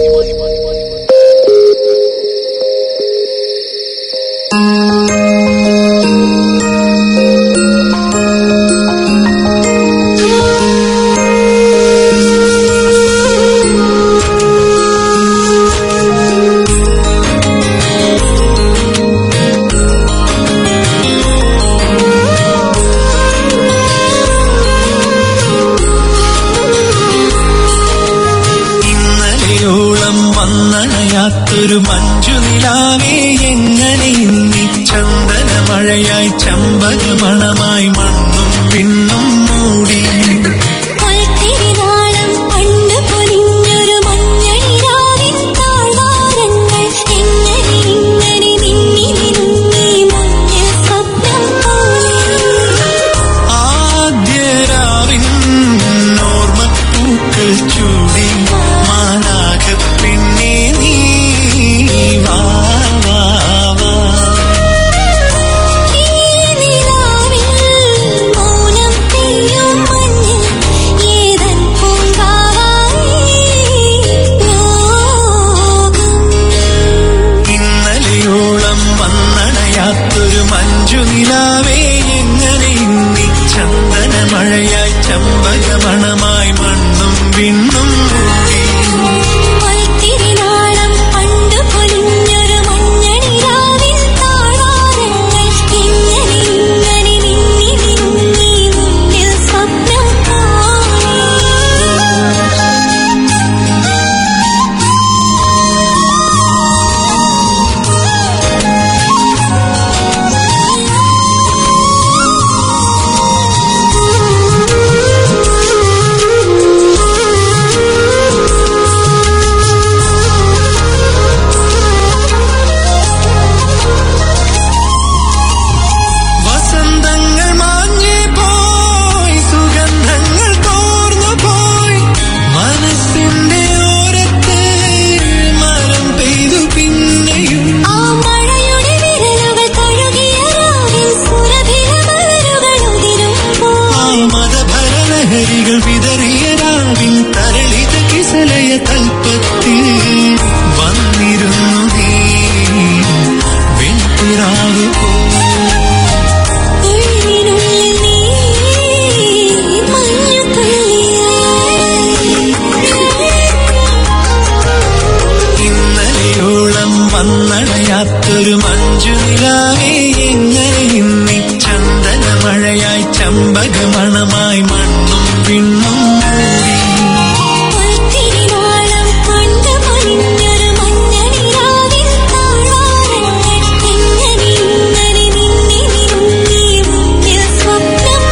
ഇന്നലെയോളം വന്നണയാത്തൊരു മഞ്ജു നിലാവേ എങ്ങനെ ഇന്നി ചന്ദന മഴയായി ചമ്പകമണമായി മണ്ണും പിന്നും മൂടി കൽത്തിരിനാളം പണ്ട് പൊലിഞ്ഞൊരു മഞ്ഞളിരാവിൻ താഴ്വാരങ്ങൾ എങ്ങനെ ഇങ്ങനെ നിന്നി നിന്നി മുന്നിൽ സ്വപ്നം പോലെ ആദ്യരാവിൻ ഓർമ്മപ്പൂക്കൾ ചൂടി മാലാക പിന്നെ നീ വാ വാ വാ ഈ നിലാവിൽ മൗനം പെയ്യും മഞ്ഞിൽ ഏതൻ പൂങ്കാവായി ലോകം ഇന്നലെയോളം വന്നണയാത്തൊരു മഞ്ജു നിലാവേ എങ്ങനെ ഇന്നി ചന്ദന മഴയായി ചമ്പകമണമായി മണ്ണും വിണ്ണും മൂടി കൽത്തിരിനാളം പണ്ട് പൊലിഞ്ഞൊരു മഞ്ഞളിരാവിൻ താഴ്വാരങ്ങൾ എങ്ങനെ ഇങ്ങനെ നിന്നി നിന്നി മുന്നിൽ സ്വപ്നം പോലെ വസന്തങ്ങൾ മാഞ്ഞേ പോയി സുഗന്ധങ്ങൾ തോർന്നു പോയി മനസ്സിന്റെ ഓരത്ത് മരം പെയ്തു പിന്നെയും ആ മഴയുടെ വിരലുകൾ തഴുകിയ രാവിൽ സുരഭില മലരുകൾ ഉതിരുമ്പോൾ ആ മതഭരലഹരികൾ വിതറിയ രാവിൽ തരളിത കിസലയ കൽപ്പത്തിൽ വന്നിരുന്നു നീ വെൺപിറാവ് പോ ഉള്ളിനുള്ളിൽ നീ മഞ്ഞുതുള്ളിയായി ഇന്നലെയോളം വന്നണയാത്തൊരു മഞ്ജു നിലാവേ എങ്ങനെ ഇന്നി ചന്ദന മഴയായി ചമ്പകമണമായി മണ്ണും പിണ്ണും മൂടി കൽത്തിരിനാളം പണ്ട് പൊലിഞ്ഞൊരു മഞ്ഞളിരാവിൻ താഴ്വാരങ്ങൾ എങ്ങനെ ഇങ്ങനെ നിന്നി നിന്നി മുന്നിൽ സ്വപ്നം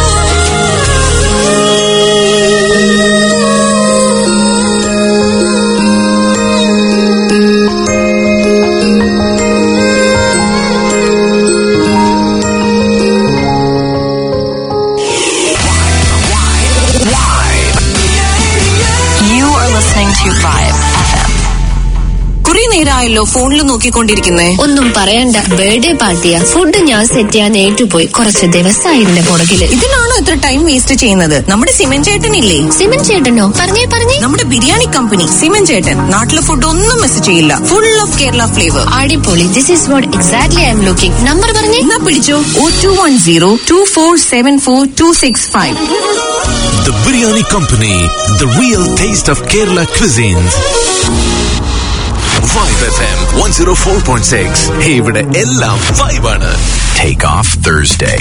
You are listening to Vibe FM. കുറെ നേരമായല്ലോ ഫോണിൽ നോക്കിക്കൊണ്ടിരിക്കുന്നേ ഒന്നും പറയണ്ട ബർത്ത്ഡേ പാർട്ടിയാ ഫുഡ് ഞാൻ സെറ്റ് ചെയ്യാൻ ഏറ്റുപോയി കുറച്ച് ദിവസമായി ഇതിന്റെ പുറകില് ഇതിനാണോ ഇത്ര ടൈം വേസ്റ്റ് ചെയ്യുന്നത് നമ്മുടെ സിമൻ ചേട്ടനില്ലേ സിമൻ ചേട്ടനോ പറഞ്ഞേ പറഞ്ഞേ നമ്മുടെ ബിരിയാണി കമ്പനി സിമൻ ചേട്ടൻ നാട്ടിലെ ഫുഡ് ഒന്നും മിസ് ചെയ്യില്ല ഫുൾ ഓഫ് കേരള ഫ്ലേവർ അടിപൊളി this is what exactly I am looking number പറഞ്ഞേ എന്നാ പിടിച്ചോ oh two one zero two four seven four two six five The Biryani Company, the real taste of Kerala cuisines. Vibe FM 104.6 ഇവിടെ എല്ലാം വൈബാണ് take off Thursday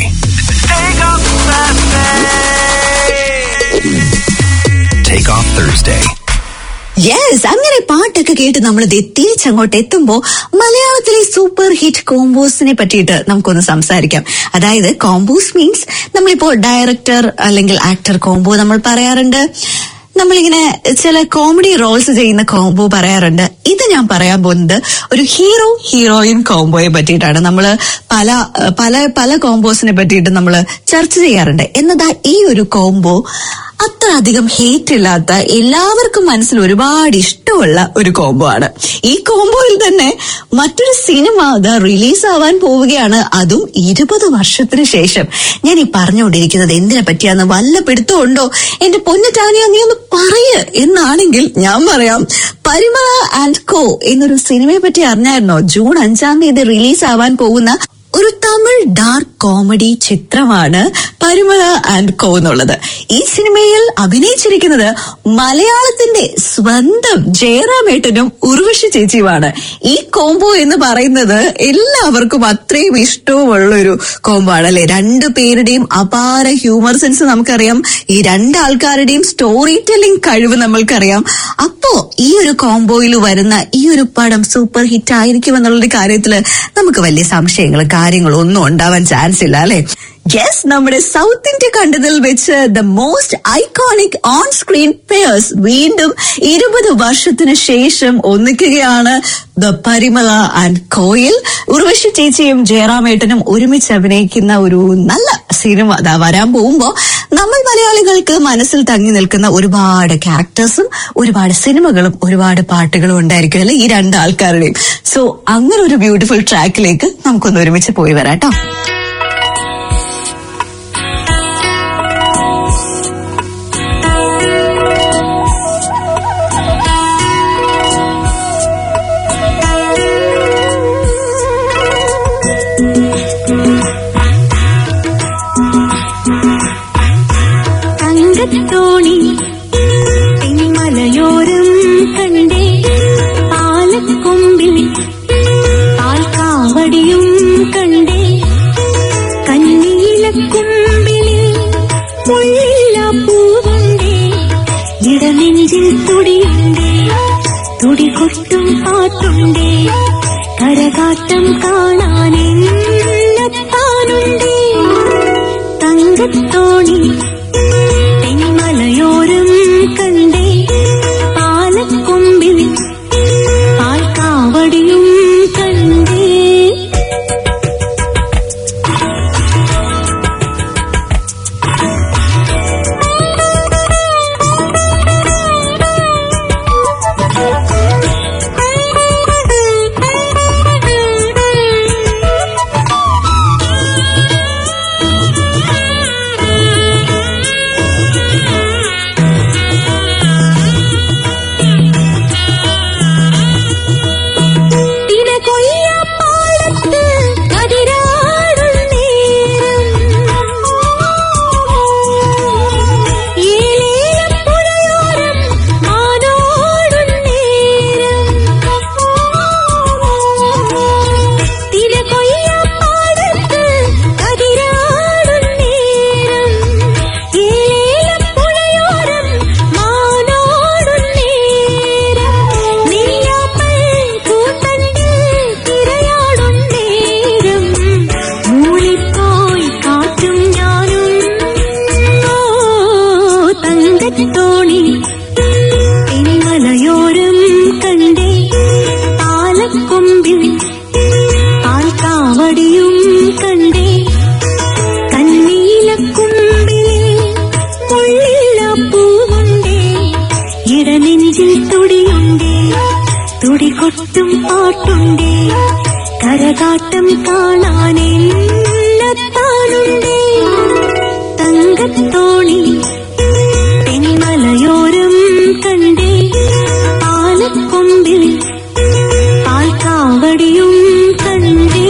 take off Thursday yes അങ്ങനെ പാട്ടൊക്കെ കേട്ട് നമ്മൾ തിരിച്ചങ്ങോട്ട് എത്തുമ്പോ മലയാളത്തിലെ സൂപ്പർ ഹിറ്റ് കോമ്പോസിനെ പറ്റിയിട്ട് നമുക്കൊന്ന് സംസാരിക്കാം അതായത് കോമ്പോസ് മീൻസ് നമ്മളിപ്പോ ഡയറക്ടർ അല്ലെങ്കിൽ ആക്ടർ കോംബോ നമ്മൾ പറയാറുണ്ട് നമ്മളിങ്ങനെ ചില കോമഡി റോൾസ് ചെയ്യുന്ന കോംബോ പറയാറുണ്ട് ഇത് ഞാൻ പറയാൻ പോകുന്നത് ഒരു ഹീറോ ഹീറോയിൻ കോംബോയെ പറ്റിയിട്ടാണ് നമ്മൾ പല പല പല കോംബോസിനെ പറ്റിയിട്ട് നമ്മൾ ചർച്ച ചെയ്യാറുണ്ട് എന്നതാ ഈ ഒരു കോംബോ അത്ര അത്ര അധികം ഹേറ്റ് ഇല്ലാത്ത എല്ലാവർക്കും മനസ്സിൽ ഒരുപാട് ഇഷ്ടമുള്ള ഒരു കോംബോ ആണ് ഈ കോംബോയിൽ തന്നെ മറ്റൊരു സിനിമ അത് റിലീസ് ആവാൻ പോവുകയാണ് അതും ഇരുപത് വർഷത്തിന് ശേഷം ഞാൻ ഈ പറഞ്ഞുകൊണ്ടിരിക്കുന്നത് എന്തിനെ പറ്റിയാന്ന് വല്ല പിടുത്തമുണ്ടോ എന്റെ പൊന്നറ്റാനിയ നീ ഒന്ന് പറയ് എന്നാണെങ്കിൽ ഞാൻ പറയാം പരിമള ആൻഡ് കോ എന്നൊരു സിനിമയെ പറ്റി അറിഞ്ഞായിരുന്നോ ജൂൺ അഞ്ചാം തീയതി റിലീസ് ആവാൻ പോകുന്ന ഒരു തമിഴ് ഡാർക്ക് കോമഡി ചിത്രമാണ് പരിമള ആൻഡ് കോ എന്നുള്ളത് ഈ സിനിമയിൽ അഭിനയിച്ചിരിക്കുന്നത് മലയാളത്തിന്റെ സ്വന്തം ജയറാമേട്ടനും ഉർവശി ചേച്ചിയുമാണ് ഈ കോംബോ എന്ന് പറയുന്നത് എല്ലാവർക്കും അത്രയും ഇഷ്ടവുമുള്ള ഒരു കോംബോ ആണ് അല്ലെ രണ്ടു പേരുടെയും അപാര ഹ്യൂമർ സെൻസ് നമുക്കറിയാം ഈ രണ്ടാൾക്കാരുടെയും സ്റ്റോറി ടെല്ലിംഗ് കഴിവ് നമ്മൾക്കറിയാം അപ്പോ ഈ ഒരു കോംബോയിൽ വരുന്ന ഈ ഒരു പടം സൂപ്പർ ഹിറ്റ് ആയിരിക്കും എന്നുള്ള കാര്യത്തില് നമുക്ക് വലിയ സംശയങ്ങൾ കാര്യങ്ങൾ ഒന്നും ഉണ്ടാവാൻ ചാൻസ് ഇല്ല അല്ലെ യെസ് നമ്മുടെ സൗത്ത് ഇന്ത്യ കണ്ടതിൽ വെച്ച് the most iconic on screen pairs വീണ്ടും ഇരുപത് വർഷത്തിന് ശേഷം ഒന്നിക്കുകയാണ് ദ പരിമള ആൻഡ് കോയിൽ ഉർവശി ചേച്ചിയും ജയറാമേട്ടനും ഒരുമിച്ച് അഭിനയിക്കുന്ന ഒരു നല്ല സിനിമ അതാ വരാൻ പോകുമ്പോ നമ്മൾ മലയാളികൾക്ക് മനസ്സിൽ തങ്ങി നിൽക്കുന്ന ഒരുപാട് ക്യാരക്ടേഴ്സും ഒരുപാട് സിനിമകളും ഒരുപാട് പാട്ടുകളും ഉണ്ടായിരിക്കും അല്ലെ ഈ രണ്ട് ആൾക്കാരുടെയും സോ അങ്ങനെ ഒരു ബ്യൂട്ടിഫുൾ ട്രാക്കിലേക്ക് നമുക്കൊന്ന് ഒരുമിച്ച് പോയി വരാം കേട്ടോ തങ്കത്തോണി തെന്മലയോരം കണ്ടേ പാലക്കൊമ്പിൽ പാൽക്കാവടിയും കണ്ടേ കന്നീലക്കുമ്പിൽ മുള്ളില്ല പൂവുണ്ടേ ഇടനെഞ്ചിൽ തുടിയുണ്ടേ തുടി കൊട്ടും പാട്ടുണ്ടേ കരകാട്ടം കാണാനെത്താനുണ്ടേ തങ്കത്തോണി തെന്മലയോരം കണ്ടേ പാലക്കൊമ്പിൽ പാൽക്കാവടിയും കണ്ടേ തിനകൊയ്യാപ്പാടത്ത് കതിരാടും നേരം ഏലേലപ്പുഴയോരം മാനോടും നേരം തിനകൊയ്യാപ്പാടത്ത് കതിരാടും നേരം ഏലേലപ്പുഴയോരം മാനോടും നേരം നീയാപ്പൽ കൂത്തണ്ടിൽ തിരയാടും നേരം മൂളിപ്പോയി കാറ്റും ഞാനും ഓ തങ്കത്തോണി തെന്മലയോരം കണ്ടേ പാലക്കൊമ്പിൽ പാൽക്കാവടിയും കണ്ടേ കന്നീലക്കുമ്പിൽ മുള്ളില്ല പൂവുണ്ടേ ഇടനെഞ്ചിൽ തുടിയുണ്ടേ തുടി കൊട്ടും പാട്ടുണ്ടേ കരകാട്ടം കാണാനെത്താനുണ്ടേ തങ്കത്തോണി തെന്മലയോരം കണ്ടേ പാലക്കൊമ്പിൽ പാൽക്കാവടിയും കണ്ടേ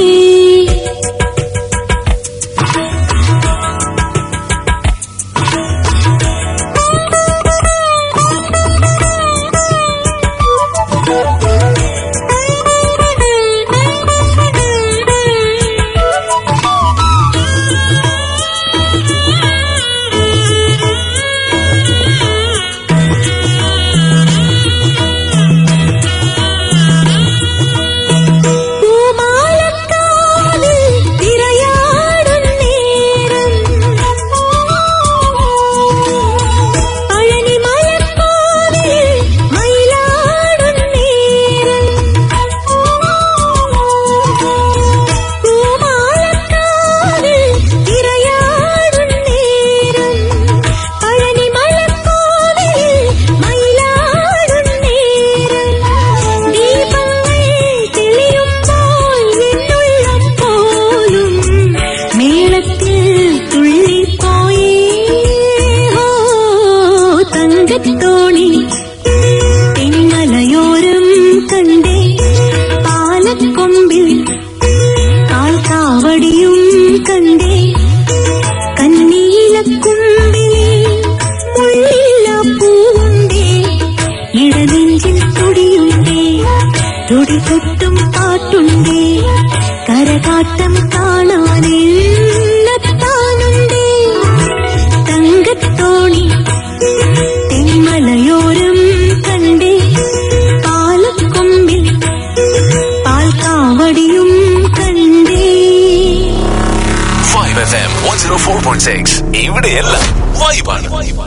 തങ്കത്തോണി തെന്മലയോരം കണ്ടേ പാലക്കൊമ്പിൽ കാൽക്കാവടിയും കണ്ടേ കന്നീലക്കുമ്പിൽ മുള്ളില്ല പൂവുണ്ടേ ഇടനെഞ്ചിൽ തുടിയുണ്ടേ തുടി തൊട്ടും പാട്ടുണ്ടേ കരകാട്ടം കാണാനെത്താനുണ്ടേ തങ്കത്തോണി തെന്മലയോരം കണ്ടേ പാലക്കൊമ്പിൽ പാൽക്കാവടിയും കണ്ടേ vibe F M one zero four point six ഇവിടെയെല്ലാം വൈബാണ്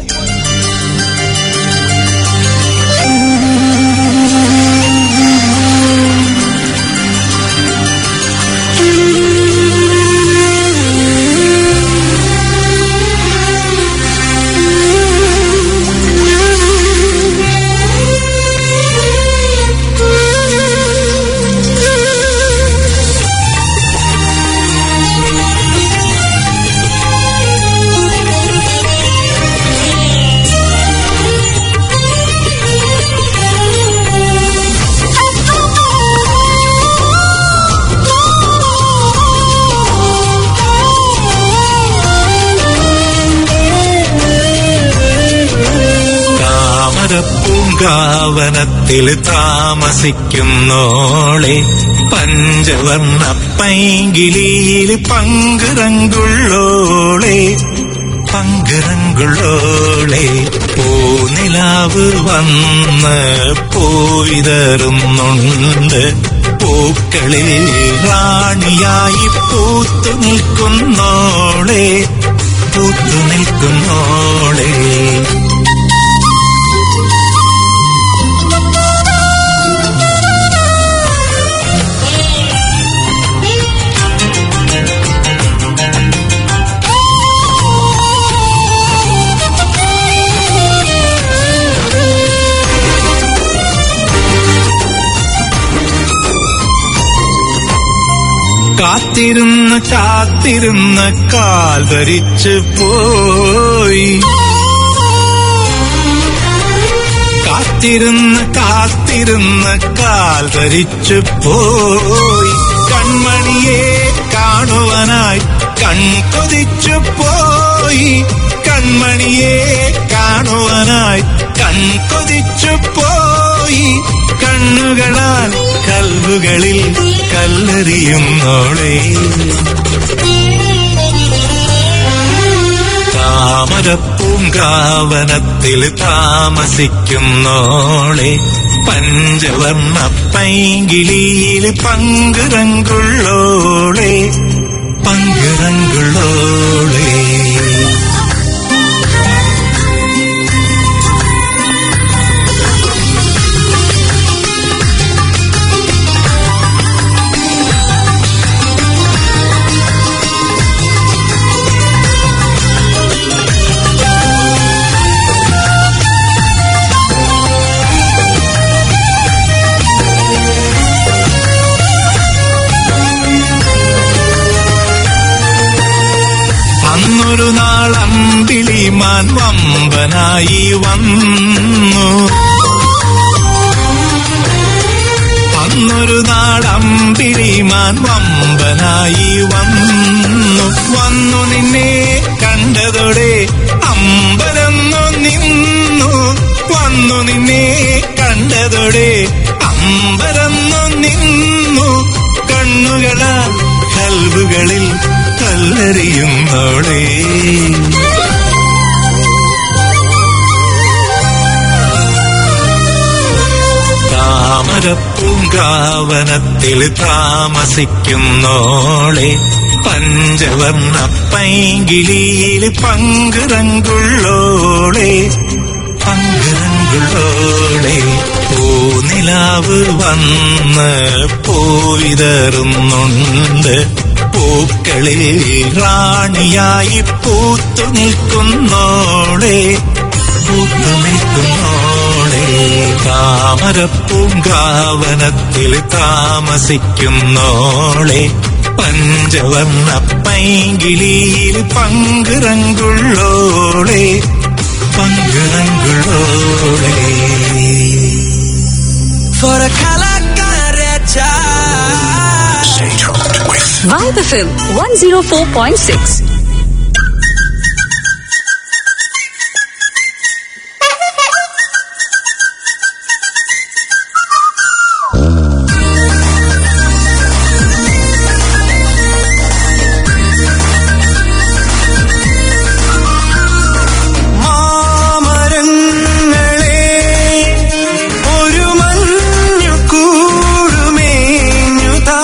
താമരപ്പൂങ്കാവനത്തിൽ താമസിക്കുന്നോളെ പഞ്ചവർണ്ണ പൈങ്കിളിയിൽ പങ്കുറങ്കുള്ളോളെ പങ്കുറങ്കുള്ളോളെ പൂനിലാവ് വന്ന് പോയിതറുന്നുണ്ട് പൂക്കളിൽ റാണിയായി പൂത്തു നിൽക്കുന്നോളെ പൂത്തു നിൽക്കുന്നോളെ കാത്തിരുന്ന് കാത്തിരുന്ന് കാൽ ധരിച്ചു പോയി കാത്തിരുന്ന് കാത്തിരുന്ന് കാൽ ധരിച്ചു പോയി കൺമണിയെ കാണുവാനായി കൺകൊതിച്ചു പോയി കൺമണിയെ കാണുവാനായി കൺകൊതിച്ചു പോയി കണ്ണുകളാൽ കൽവുകളിൽ കല്ലെറിയുന്നോളേ താമരപ്പൂങ്കാവനത്തിൽ താമസിക്കുന്നോളെ പഞ്ചവർണ്ണ പൈങ്കിളിയിൽ പങ്കുറങ്കുള്ളോളെ പങ്കുറങ്കുള്ളോളെ അന്നൊരു നാൾ അമ്പിളിമാൻ വമ്പനായി വന്നു അന്നൊരു നാൾ അമ്പിളിമാൻ വമ്പനായി വന്നു വന്നു നിന്നെ കണ്ടതോടെ അമ്പരന്നു നിന്നു വന്നു നിന്നെ കണ്ടതോടെ അമ്പരന്നു നിന്നു കണ്ണുകളാൽ കൽവുകളിൽ കല്ലെറിയുന്നോളേ താമരപ്പൂങ്കാവനത്തിൽ താമസിക്കുന്നോളെ പഞ്ചവർണ്ണ പൈങ്കിളിയിൽ പങ്കുറങ്കുള്ളോളെ പങ്കുറങ്കുള്ളോളെ പൂനിലാവ് വന്ന് പോയിതറുന്നുണ്ട് പൂക്കളിൽ റാണിയായി പൂത്തു നിൽക്കുന്നോളെ പൂത്തു നിൽക്കുന്നോളെ താമരപ്പൂങ്കാവനത്തിൽ താമസിക്കുന്നോളെ പഞ്ചവർണ്ണ പൈങ്കിളിയിൽ പങ്കുറങ്കുള്ളോളെ പങ്കുറങ്കുള്ളോളെ For a calacarecha. Stay tuned with Vibe FM 104.6. മാമരങ്ങളെ ഒരു മഞ്ഞു കൂടുമേഞ്ഞുതാ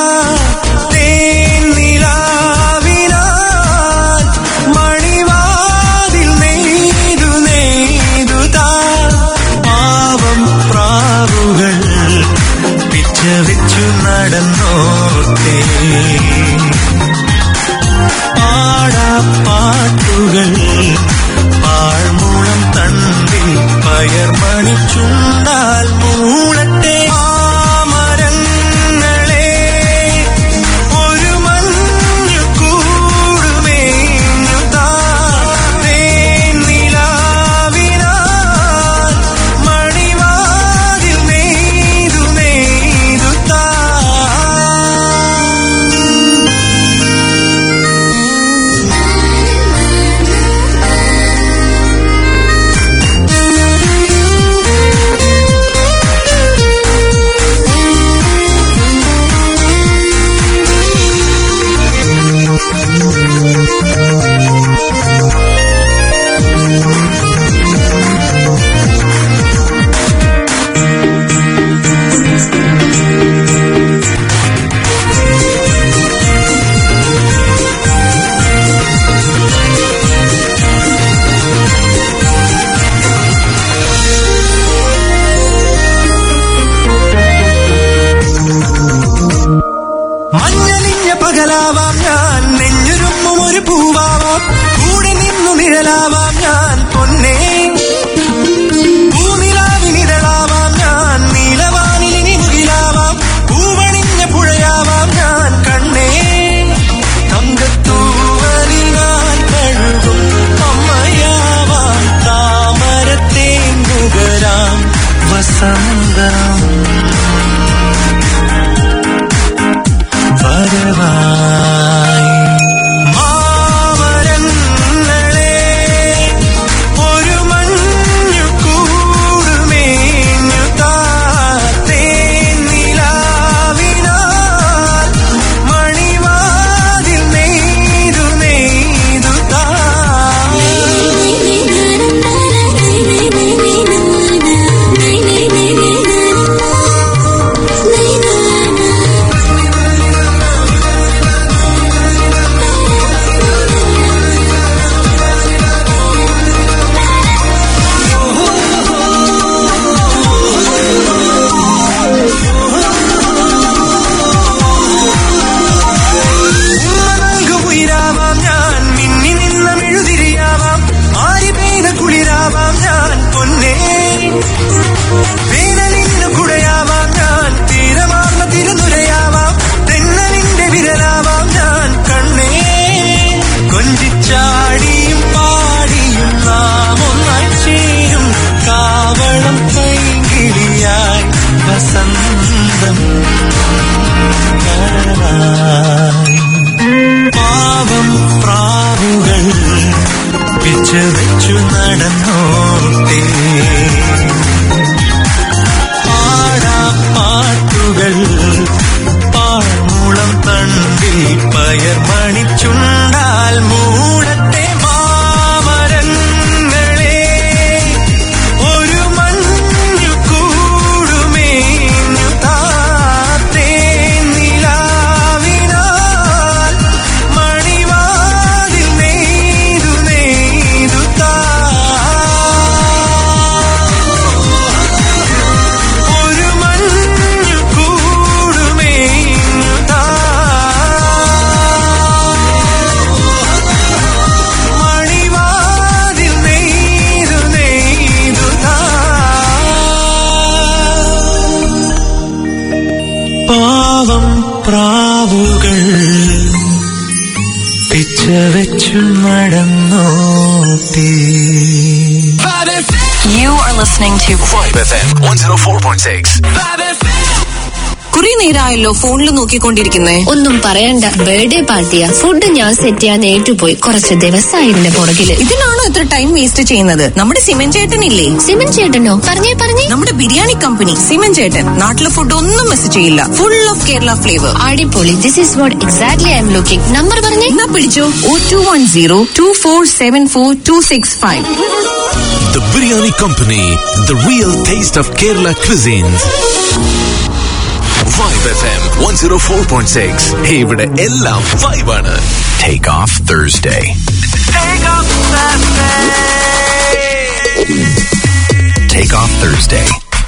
തേന്നിലാവിനാൽ മണിവാതിൽ നെയ്തു നെയ്തുതാ പാവം പ്രാവുകൾ പിച്ച വെച്ചു നടന്നോട്ടേ പാടാപ്പാട്ടുകൾ പാഴ്മൂളം തണ്ടിൽ പയർമണി ചുണ്ടാൽ മൂളട്ടെ മാമരങ്ങളെ ഒരു മഞ്ഞു കൂടുമേഞ്ഞുതാ തേന്നിലാവിനാൽ മണിവാതിൽ നെയ്തു നെയ്തുതാ മഞ്ഞലിഞ്ഞ പകലാവാം ഞാൻ നെഞ്ഞുരുമ്മും ഒരു പൂവാവാം കൂടെ നിന്നു നിഴലാവാം ഞാൻ പൊന്നേ പൂനിലാവിനിതളാവാം ഞാൻ നീലവാനിലിനി മുകിലാവാം പൂവണിഞ്ഞ പുഴയാവാം ഞാൻ കണ്ണേ തങ്കത്തൂവലിൽ ഞാൻ കഴുകും അമ്മയാവാം താമരത്തേങ്കുകരാം വസന്തം വരവായി മാമരങ്ങളെ ഒരു മഞ്ഞു കൂടുമേഞ്ഞു താത്തേന്നിലാവിനാൽ മണിവാതിൽ നെയ്തു നെയ്തു താ ഉയിരാവാം ഞാൻ മിന്നി നിന്ന മെഴുതിരിയാവാം ആരി പെയ്ത കുളിരാവാം ഞാൻ പൊന്നേ വേനലിന് കുടയാവാം ഞാൻ തീരമാർന്ന തിരുനുരയാവാം തെന്നലിന്റെ വിരലാവാം ഞാൻ കണ്ണേ കൊഞ്ചിച്ചാടിയും പാടിയും നാം ഒന്നായി ചേരും കാവളം കൈകിളിയായി വസന്തം കരവായി പാവം പ്രാവുകൾ പിച്ച വെച്ചു നടന്നോട്ടേ പാടാ പാട്ടുകൾ പാഴ്മൂളം തണ്ടിൽ പയർ മണിച്ചുണ്ടാൽ മൂടത്തെ മാമരങ്ങളെ ഒരു മഞ്ഞു കൂടുമേഞ്ഞു താത്തേ നിലാവിനാൽ മണിവാതിൽ നെയ്തു നെയ്തു താ ഒരു മഞ്ഞു കൂടുമേഞ്ഞു താ മണിവാതിൽ നെയ്തു നെയ്തു താ പാവം പ്രാവുകൾ പിച്ച വെച്ചു നടന്നോട്ടേ You are listening to Vibe FM 104.6. കുറെ നേരമായല്ലോ ഫോണിൽ നോക്കിക്കൊണ്ടിരിക്കുന്നേ ഒന്നും പറയണ്ട ബർത്ത്ഡേ പാർട്ടിയാ ഫുഡ് ഞാൻ സെറ്റ് ചെയ്യാൻ ഏറ്റുപോയി കുറച്ച് ദിവസമായി ഇതിന്റെ പുറകില് ഇതിനാണോ ഇത്ര ടൈം വേസ്റ്റ് ചെയ്യുന്നത് നമ്മുടെ സിമൻ ചേട്ടനില്ലേ സിമൻ ചേട്ടനോ പറഞ്ഞേ പറഞ്ഞേ നമ്മുടെ ബിരിയാണി കമ്പനി സിമൻ ചേട്ടൻ നാട്ടിലെ ഫുഡ് ഒന്നും മിസ് ചെയ്യില്ല ഫുൾ ഓഫ് കേരള ഫ്ലേവർ അടിപൊളി this is what exactly I am looking number പറഞ്ഞേ എന്നാ പിടിച്ചോ oh two one zero two four seven four two six five The Biryani Company, the real taste of Kerala cuisines. Vibe FM 104.6. Hey, ഇവിടെ എല്ലാം vibe ആണ്. Take off Thursday. Take off Thursday.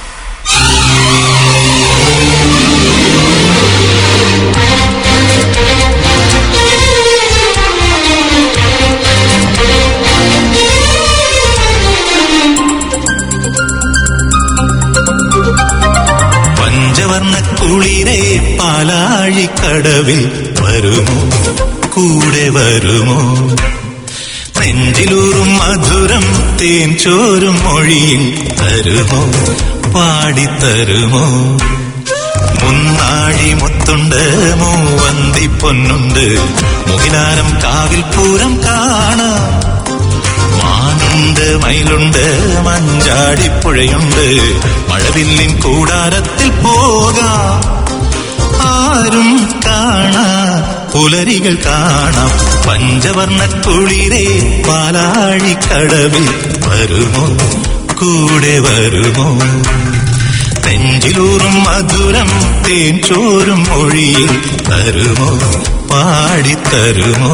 പഞ്ചവർണ്ണ കുളിരെ പാലാഴിക്കടവിൽ വരുമോ കൂടെ വരുമോ നെഞ്ചിലൂറും മധുരം തേൻ ചോരും മൊഴിയിൽ തരുമോ പാടിത്തരുമോ മുന്നാഴി മുത്തുണ്ട് മൂവന്തി പൊന്നുണ്ട് മുകിലാരം കാവിൽ പൂരം കാണാം മാനുണ്ട് മയിലുണ്ട് മഞ്ചാടിപ്പുഴയുണ്ട് മഴവില്ലിൻ കൂടാരത്തിൽ പോകാം ആരും കാണാ പുലരികൾ കാണാം പഞ്ചവർണ്ണ കുളിരെ പാലാഴിക്കടവിൽ വരുമോ കൂടെ വരുമോ നെഞ്ചിലൂറും മധുരം തേൻ ചോരും മൊഴിയിൽ തരുമോ പാടിത്തരുമോ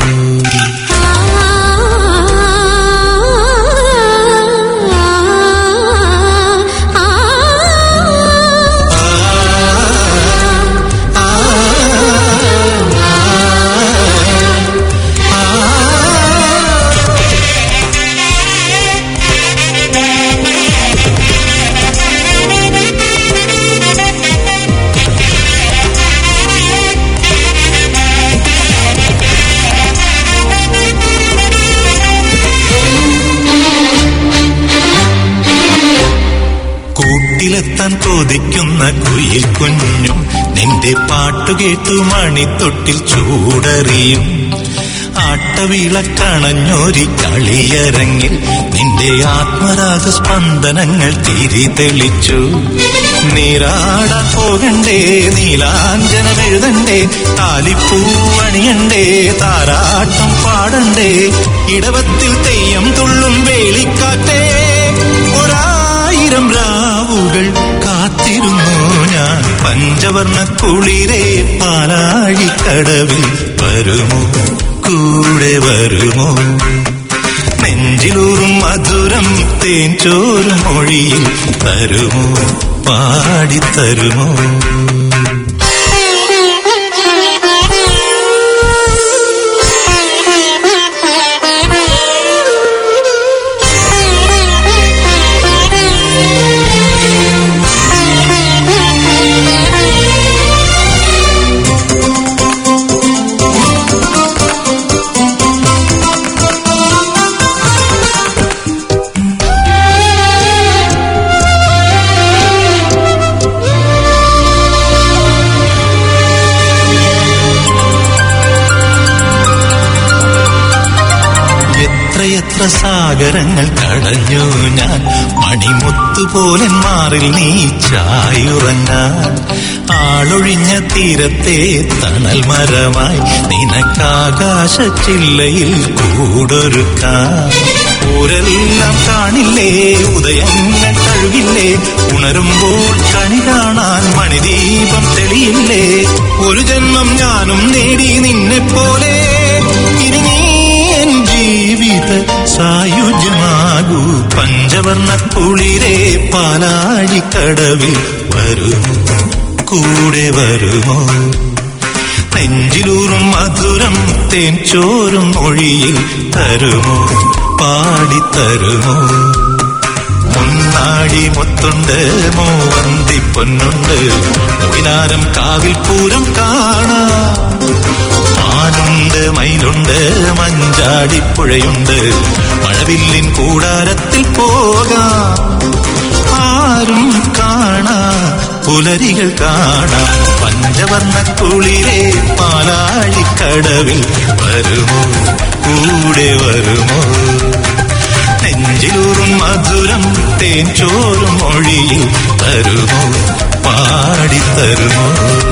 കൂട്ടിലെത്താൻ കൊതിക്കുന്ന കുയിൽ കുഞ്ഞും നിന്റെ പാട്ടു കേട്ടു മണിത്തൊട്ടിൽ ചൂടറിയും ആട്ടവിളക്കണഞ്ഞൊരി കളിയരങ്ങിൽ നിന്റെ ആത്മരാഗ സ്പന്ദനങ്ങൾ തിരി തെളിച്ചു നീരാടാൻ പോകണ്ടേ നീലാഞ്ജനമെഴുതണ്ടേ താലിപ്പൂവണിയണ്ടേ താരാട്ടം പാടണ്ടേ ഇടവത്തിൽ തെയ്യം തുള്ളും വേളിക്കാറ്റേ ഒരായിരം രാവുകൾ കാത്തിരുന്നു ഞാൻ പഞ്ചവർണ്ണ കുളിരെ പാലാഴിക്കടവിൽ വരുമോ കൂടെ വരുമോ നെഞ്ചിലൂറും മധുരം തേൻ ചോരും മൊഴിയിൽ തരുമോ പാടിത്തരുമോ എത്രയെത്ര സാഗരങ്ങൾ കടഞ്ഞു ഞാൻ മണിമുത്തുപോലെ മാറിൽ നീ ചായുറങ്ങാൻ ആളൊഴിഞ്ഞ തീരത്തെ തണൽ മരമായി നിനക്കാകാശ ചില്ലയിൽ കൂടൊരുക്കാൻ ഊരെല്ലാം കാണില്ലേ ഉദയങ്ങൾ കഴുകില്ലേ ഉണരുമ്പോൾ കണി കാണാൻ മണിദീപം തെളിയില്ലേ ഒരു ജന്മം ഞാനും നേടി നിന്നെ പോലെ ഇനി നീ എൻ ജീവിത സായുജ്യമാകൂ പഞ്ചവർണ്ണ കുളിരെ പാലാഴിക്കടവിൽ വരുമോ കൂടെ വരുമോ നെഞ്ചിലൂറും മധുരം തേൻ ചോരും മൊഴിയിൽ തരുമോ പാടിത്തരുമോ മുന്നാടി മുത്തുണ്ട് മൂവന്തി പൊന്നുണ്ട് മുകിലാരം കാവിൽ പൂരം കാണാം മാനുണ്ട് മയിലുണ്ട് മഞ്ചാടിപ്പുഴയുണ്ട് മഴവില്ലിൻ കൂടാരത്തിൽ പോകാം ആരും കാണാ പുലരികൾ കാണാം പഞ്ചവർണ്ണ കുളിരെ പാലാഴിക്കടവിൽ വരുമോ കൂടെ വരുമോ നെഞ്ചിലൂറും മധുരം തേൻ ചോറും മൊഴിയിൽ തരുമോ പാടിത്തരുമോ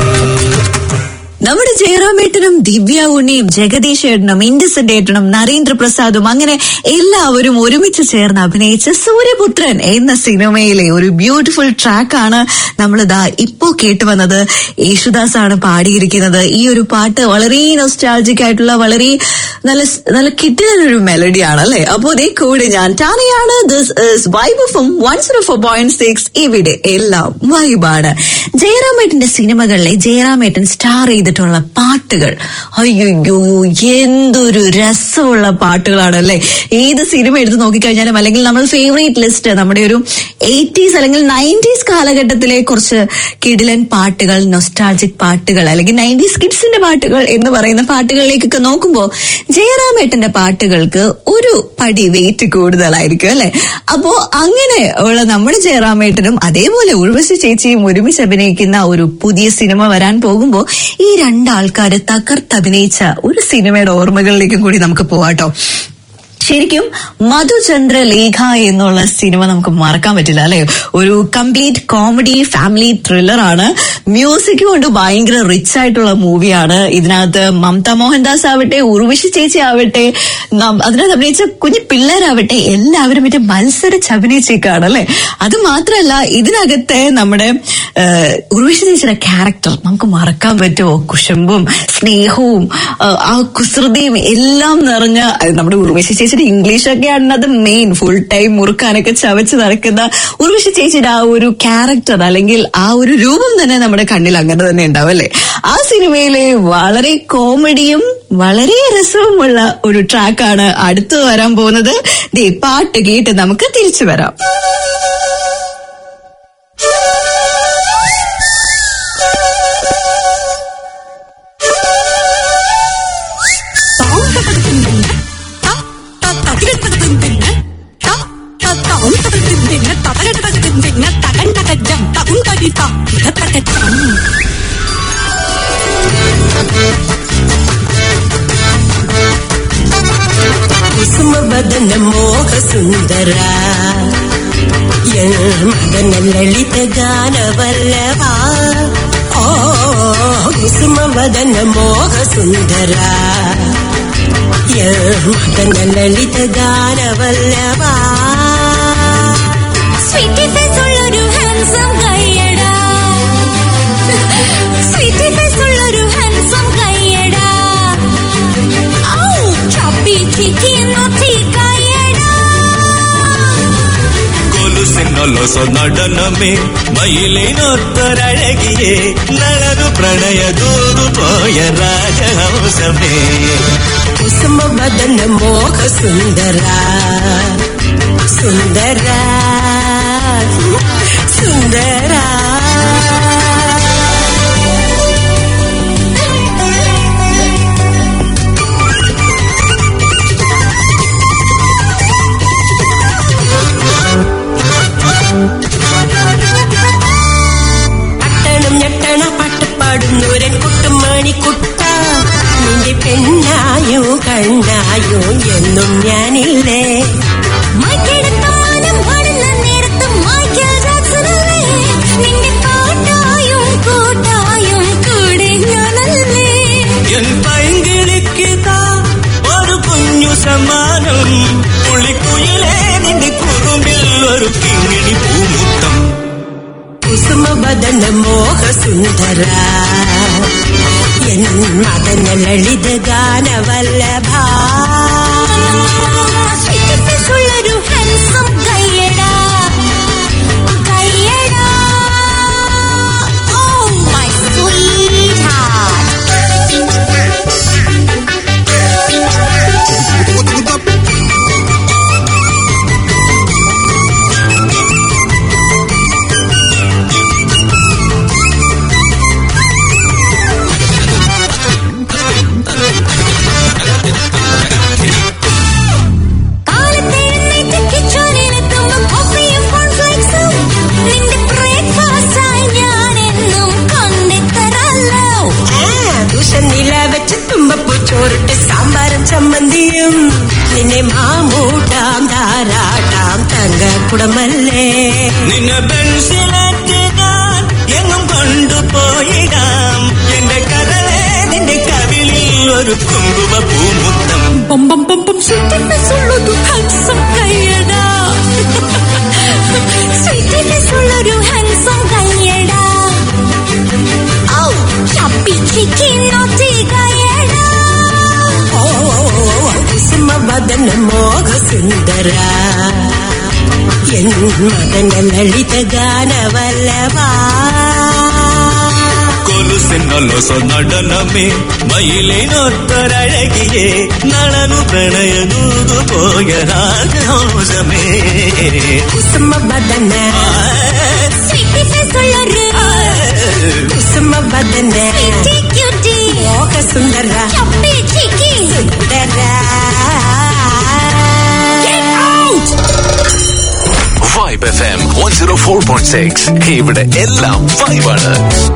നമ്മുടെ ജയറാമേട്ടനും ദിവ്യ ഉണ്ണിയും ജഗദീഷ് ഏട്ടനും ഇൻഡസെന്റ് ഏട്ടനും നരേന്ദ്രപ്രസാദും അങ്ങനെ എല്ലാവരും ഒരുമിച്ച് ചേർന്ന് അഭിനയിച്ച സൂര്യപുത്രൻ എന്ന സിനിമയിലെ ഒരു ബ്യൂട്ടിഫുൾ ട്രാക്കാണ് നമ്മളിതാ ഇപ്പോ കേട്ടുവന്നത് യേശുദാസ് ആണ് പാടിയിരിക്കുന്നത് ഈ ഒരു പാട്ട് വളരെ നൊസ്റ്റാൾജിക് ആയിട്ടുള്ള വളരെ നല്ല നല്ല കിട്ടുന്നൊരു മെലഡിയാണ് അല്ലെ അപ്പോ ഇതേ കൂടെ ഞാൻ ടാനയാണ് this is vibe from one zero four point six ഇവിടെ എല്ലാം വൈബാണ് ജയറാമേട്ടന്റെ സിനിമകളിലെ ജയറാമേട്ടൻ സ്റ്റാർ ചെയ്തിട്ടുള്ള പാട്ടുകൾ അയ്യോ എന്തൊരു രസമുള്ള പാട്ടുകളാണ് അല്ലെ ഏത് സിനിമ എടുത്ത് നോക്കിക്കഴിഞ്ഞാലും അല്ലെങ്കിൽ നമ്മൾ ഫേവറേറ്റ് ലിസ്റ്റ് നമ്മുടെ ഒരു എയ്റ്റീസ് അല്ലെങ്കിൽ നയൻറ്റീസ് കാലഘട്ടത്തിലെ കുറച്ച് കിടിലൻ പാട്ടുകൾ നൊസ്റ്റാൾജിക് പാട്ടുകൾ അല്ലെങ്കിൽ നയൻറ്റീസ് കിഡ്സിന്റെ പാട്ടുകൾ എന്ന് പറയുന്ന പാട്ടുകളിലേക്കൊക്കെ നോക്കുമ്പോൾ ജയറാമേട്ടന്റെ പാട്ടുകൾക്ക് ഒരു പടി വെയിറ്റ് കൂടുതലായിരിക്കും അല്ലെ അപ്പോ അങ്ങനെ ഉള്ള നമ്മുടെ ജയറാമേട്ടനും അതേപോലെ ഉർവശി ചേച്ചിയും ഒരുമിച്ച് അഭിനയിക്കുന്ന ഒരു പുതിയ സിനിമ വരാൻ പോകുമ്പോൾ ഈ രണ്ടാൾക്കാര് തകർത്തഭിനയിച്ച ഒരു സിനിമയുടെ ഓർമ്മകളിലേക്കും കൂടി നമുക്ക് പോവാട്ടോ ശരിക്കും മധുചന്ദ്ര ലേഖ എന്നുള്ള സിനിമ നമുക്ക് മറക്കാൻ പറ്റില്ല അല്ലെ ഒരു കംപ്ലീറ്റ് കോമഡി ഫാമിലി ത്രില്ലർ ആണ് മ്യൂസിക് കൊണ്ട് ഭയങ്കര റിച്ച് ആയിട്ടുള്ള മൂവിയാണ് ഇതിനകത്ത് മമത മോഹൻദാസ് ആവട്ടെ ഉർവശി ചേച്ചി ആവട്ടെ നം- അതിനകത്ത് അഭിനയിച്ച കുഞ്ഞു പിള്ളേരാവട്ടെ എല്ലാവരും മറ്റേ മത്സരിച്ച് അഭിനയിച്ചേക്കാണ് അല്ലെ അത് മാത്രമല്ല ഇതിനകത്തെ നമ്മുടെ ഏഹ്, ഉർവശി ചേച്ചിയുടെ ക്യാരക്ടർ നമുക്ക് മറക്കാൻ പറ്റുമോ കുശുമ്പും സ്നേഹവും ഏഹ്, ആ കുസൃതിയും എല്ലാം നിറഞ്ഞ അത് നമ്മുടെ ഉർവശി ചേച്ചിയുടെ ഇംഗ്ലീഷ് ഒക്കെയാണ് അത് മെയിൻ ഫുൾ ടൈം മുറുക്കാനൊക്കെ ചവച്ച് നടക്കുന്ന ഉർവശി ചേച്ചിയുടെ ആ ഒരു ക്യാരക്ടർ അല്ലെങ്കിൽ ആ ഒരു രൂപം തന്നെ നമ്മുടെ കണ്ണിൽ അങ്ങനെ തന്നെ ഉണ്ടാവും അല്ലെ ആ സിനിമയിലെ വളരെ കോമഡിയും വളരെ രസവുമുള്ള ഒരു ട്രാക്കാണ് അടുത്ത് വരാൻ പോകുന്നത് ദേ പാട്ട് കേട്ട് നമുക്ക് തിരിച്ചു വരാം ಕುಸುಮವದನ ಮೋಹ ಸುಂದರ ಮದನ ಲಲಿತ ಗಾನ ವಲ್ಲಭ ಓ ಕುಸುಮವದನ ಮೋಹ ಸುಂದರ ಮದನ ലളിത ഗാന വല്ലഭ സ്വീറ്റി ഫേസ് ഉള്ളൊരു ഹാൻസം കയ്യടാ സ്വീറ്റി ഫേസ് ഉള്ളൊരു ഹാൻസം കയ്യടാ ഔ ചപ്പി ചിക്കി നോട്ടി കയ്യടാ കൊലുസിനൊലൊസ നടനമേ മയിലിനൊത്തൊരഴകിയേ നളരു പ്രണയ ദൂതു പോയ രാജഹംസമേ ಕುಸುಮವದನ ಮೋಹ ಸುಂದರ ಸುಂದರ ಸುಂದರ അട്ടണം ഞെട്ടണ പാട്ടുപാടുന്നൂരൻ കുട്ടുമണി കുട്ട നിന്റെ പെണ്ണായോ കണ്ണായോ എന്നും ഞാനില്ലേ മൈക്കെടുത്താലും പാടുന്ന നേരത്ത് മൈക്കൽ ജാക്സണല്ലേ നിന്റെ പാട്ടായും കൂട്ടായും കൂടെ ഞാനല്ലേ എൻ പൈങ്കിളിക്കിതാ ഒരു കുഞ്ഞു സമ്മാനം പുളിക്കുയിലേ നിന്റെ കുറുമ്പിൽ ഒരു കിങ്ങിണി പൂമുത്തം കുസുമവദന മോഹ സുന്ദര എൻ മദന ലളിത ഗാന വല്ലഭ സ്വീറ്റ് ഫേസ് ഉള്ളൊരു ഹാൻസം കയ്യടാ കയ്യടാ ഓ മൈ സ്വീറ്റ് നിന്നെ മാമൂട്ടാം താരാട്ടാം തങ്ക കുടമല്ലേ നിന്നെ ബെൻസിലേക്ക് ഞാൻ എങ്ങും കൊണ്ടുപോയിടാം എന്റെ കഥളെ നിന്റെ കവിളിൽ ഒരു കുങ്കുമ പൂമുത്തം ബം ബം ബം ബം സ്വീറ്റ്നെസ് ഉള്ളൊരു ഹാൻസം കയ്യടാ സ്വീറ്റ്നെസ് ഉള്ളൊരു ഹാൻസം കയ്യടാ ഔ ചപ്പി ചിക്കി നോട്ടി കയ്യടാ കുസുമവദന മോഹ സുന്ദര എൻ മദന ലളിത ഗാനവല്ലഭാ കൊലുസിനൊലൊസ നടനമേ മയിലിനൊത്തൊരഴകിയേ നടനു പ്രണയനൂതു പോയ രാജഹംസമേ കുസുമവദന സ്വീറ്റ്നെസ് ഉള്ളൊരു കുസുമവദന സ്വീറ്റി ക്യൂട്ടി മോഹ സുന്ദര ചപ്പി ചിക്കി സുന്ദര vibe F M one zero four point six ഇവിടെ എല്ലാം വൈബാണ്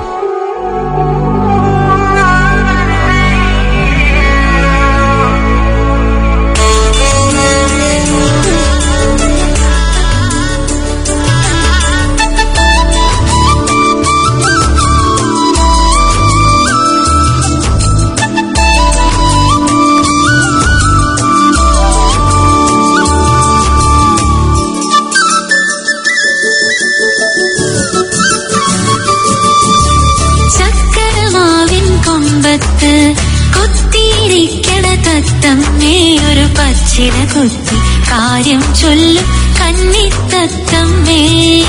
ചക്കരമാവിൻ കൊമ്പത്ത് കൊത്തിയിരിക്കണ തത്തമ്മേ ഒരു പച്ചില കുത്തി കാര്യം ചൊല്ലും കന്നിത്തത്തമ്മേ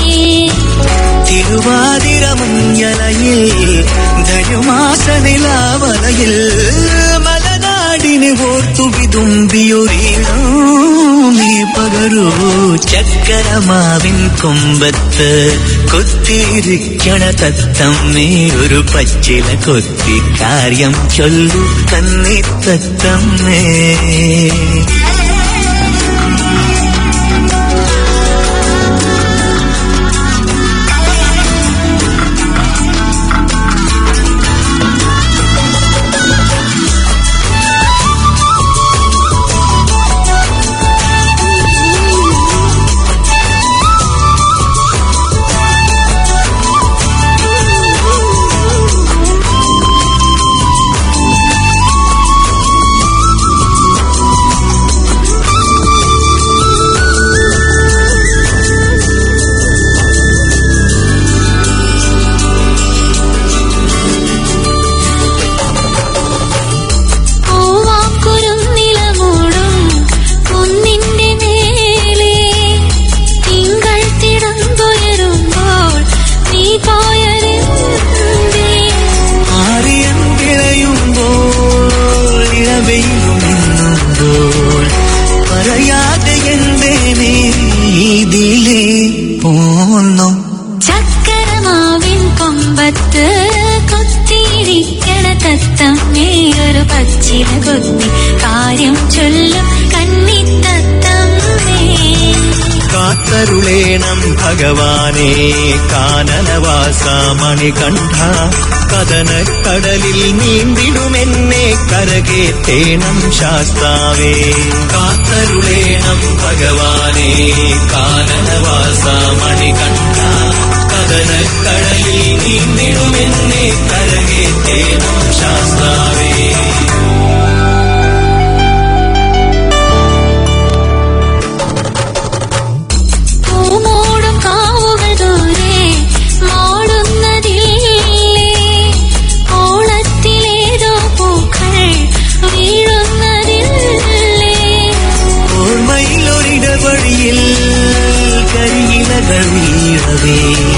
തിരുവാതിര മഞ്ഞലയിൽ ധനുമാസ നിലാവലയിൽ മലനാടിനെ ഓർത്തു വിതുമ്പിയൊരീണോ നീ പകരൂ ചക്കരമാവിൻ കൊമ്പത്ത് കൊത്തിയിരിക്കണ തത്തമ്മേ ഒരു പച്ചില കൊത്തി കാര്യം ചൊല്ലു കന്നി തത്തമ്മേ പൂവാക്കുരുന്നിലമൂടും കുന്നിന്റെ മേലെ തിങ്കൾ തിടമ്പുയരുമ്പോൾ നീ പോയരെന്തേ ആര്യൻ വിളയുമ്പോൾ ഇളവെയിലും മിന്നുമ്പോൾ പറയാതെ എന്തേ നീ ഇതിലേ പോന്നു ചക്കരമാവിൻ കൊമ്പത്ത് കൊത്തിയിരിക്കണ തത്തമ്മേ ഒരു പച്ചില കൊത്തി കാര്യം ചൊല്ലും കന്നിത്തത്തമ്മേ കാത്തരുളേണം ഭഗവാനെ കാനനവാസ മണികണ്ഠ കഥനക്കടലിൽ നീന്തിടുമെന്നെ കരകേത്തേണം ശാസ്താവേ കാത്തരുളേണം ഭഗവാനെ കാനനവാസ മണികണ്ഠ കഥനക്കടലിൽ നീന്തിടുമെന്നെ കരകേത്തേണം ശാസ്താവേ പൂമൂടും കാവുകൾ ദൂരെ മോടുന്നതില്ലേ ഓളത്തിലേതോ പൂക്കൾ വീഴുന്നതില്ലേ ഓർമ്മയിലൊരിടവഴിയിൽ കരിയിലകൾ വീഴവേ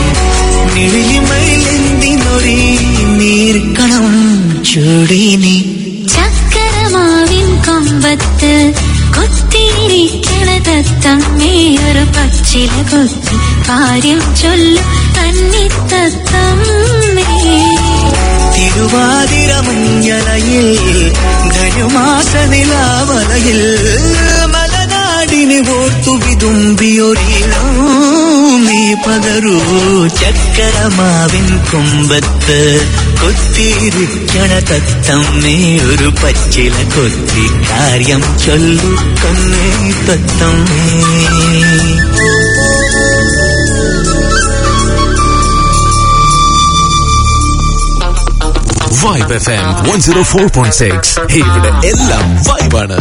നിഴലിമയിലെന്തിനൊരി നീർക്കണം ചൂടിനി ചക്കരമാവിൻ കൊമ്പത്ത് കൊത്തിയിരിക്കണ തത്തമ്മേ ഒരു പച്ചില കൊത്തി കാര്യം ചൊല്ലും കന്നിത്തത്തമ്മേ തിരുവാതിര മഞ്ഞലയിൽ ധനുമാസ നിലാവലയിൽ മലനാടിനെ ഓർത്തു വിതുമ്പിയൊരീണോ നീ പകരൂ ചക്കരമാവിൻ കൊമ്പത്ത് കൊത്തിയിരിക്കണ തത്തമ്മേ ഒരു പച്ചില കൊത്തി കാര്യം ചൊല്ലു കണ്ണേ തത്തമ്മേ vibe F M one zero four point six ഇവിടെ എല്ലാം വൈബാണ്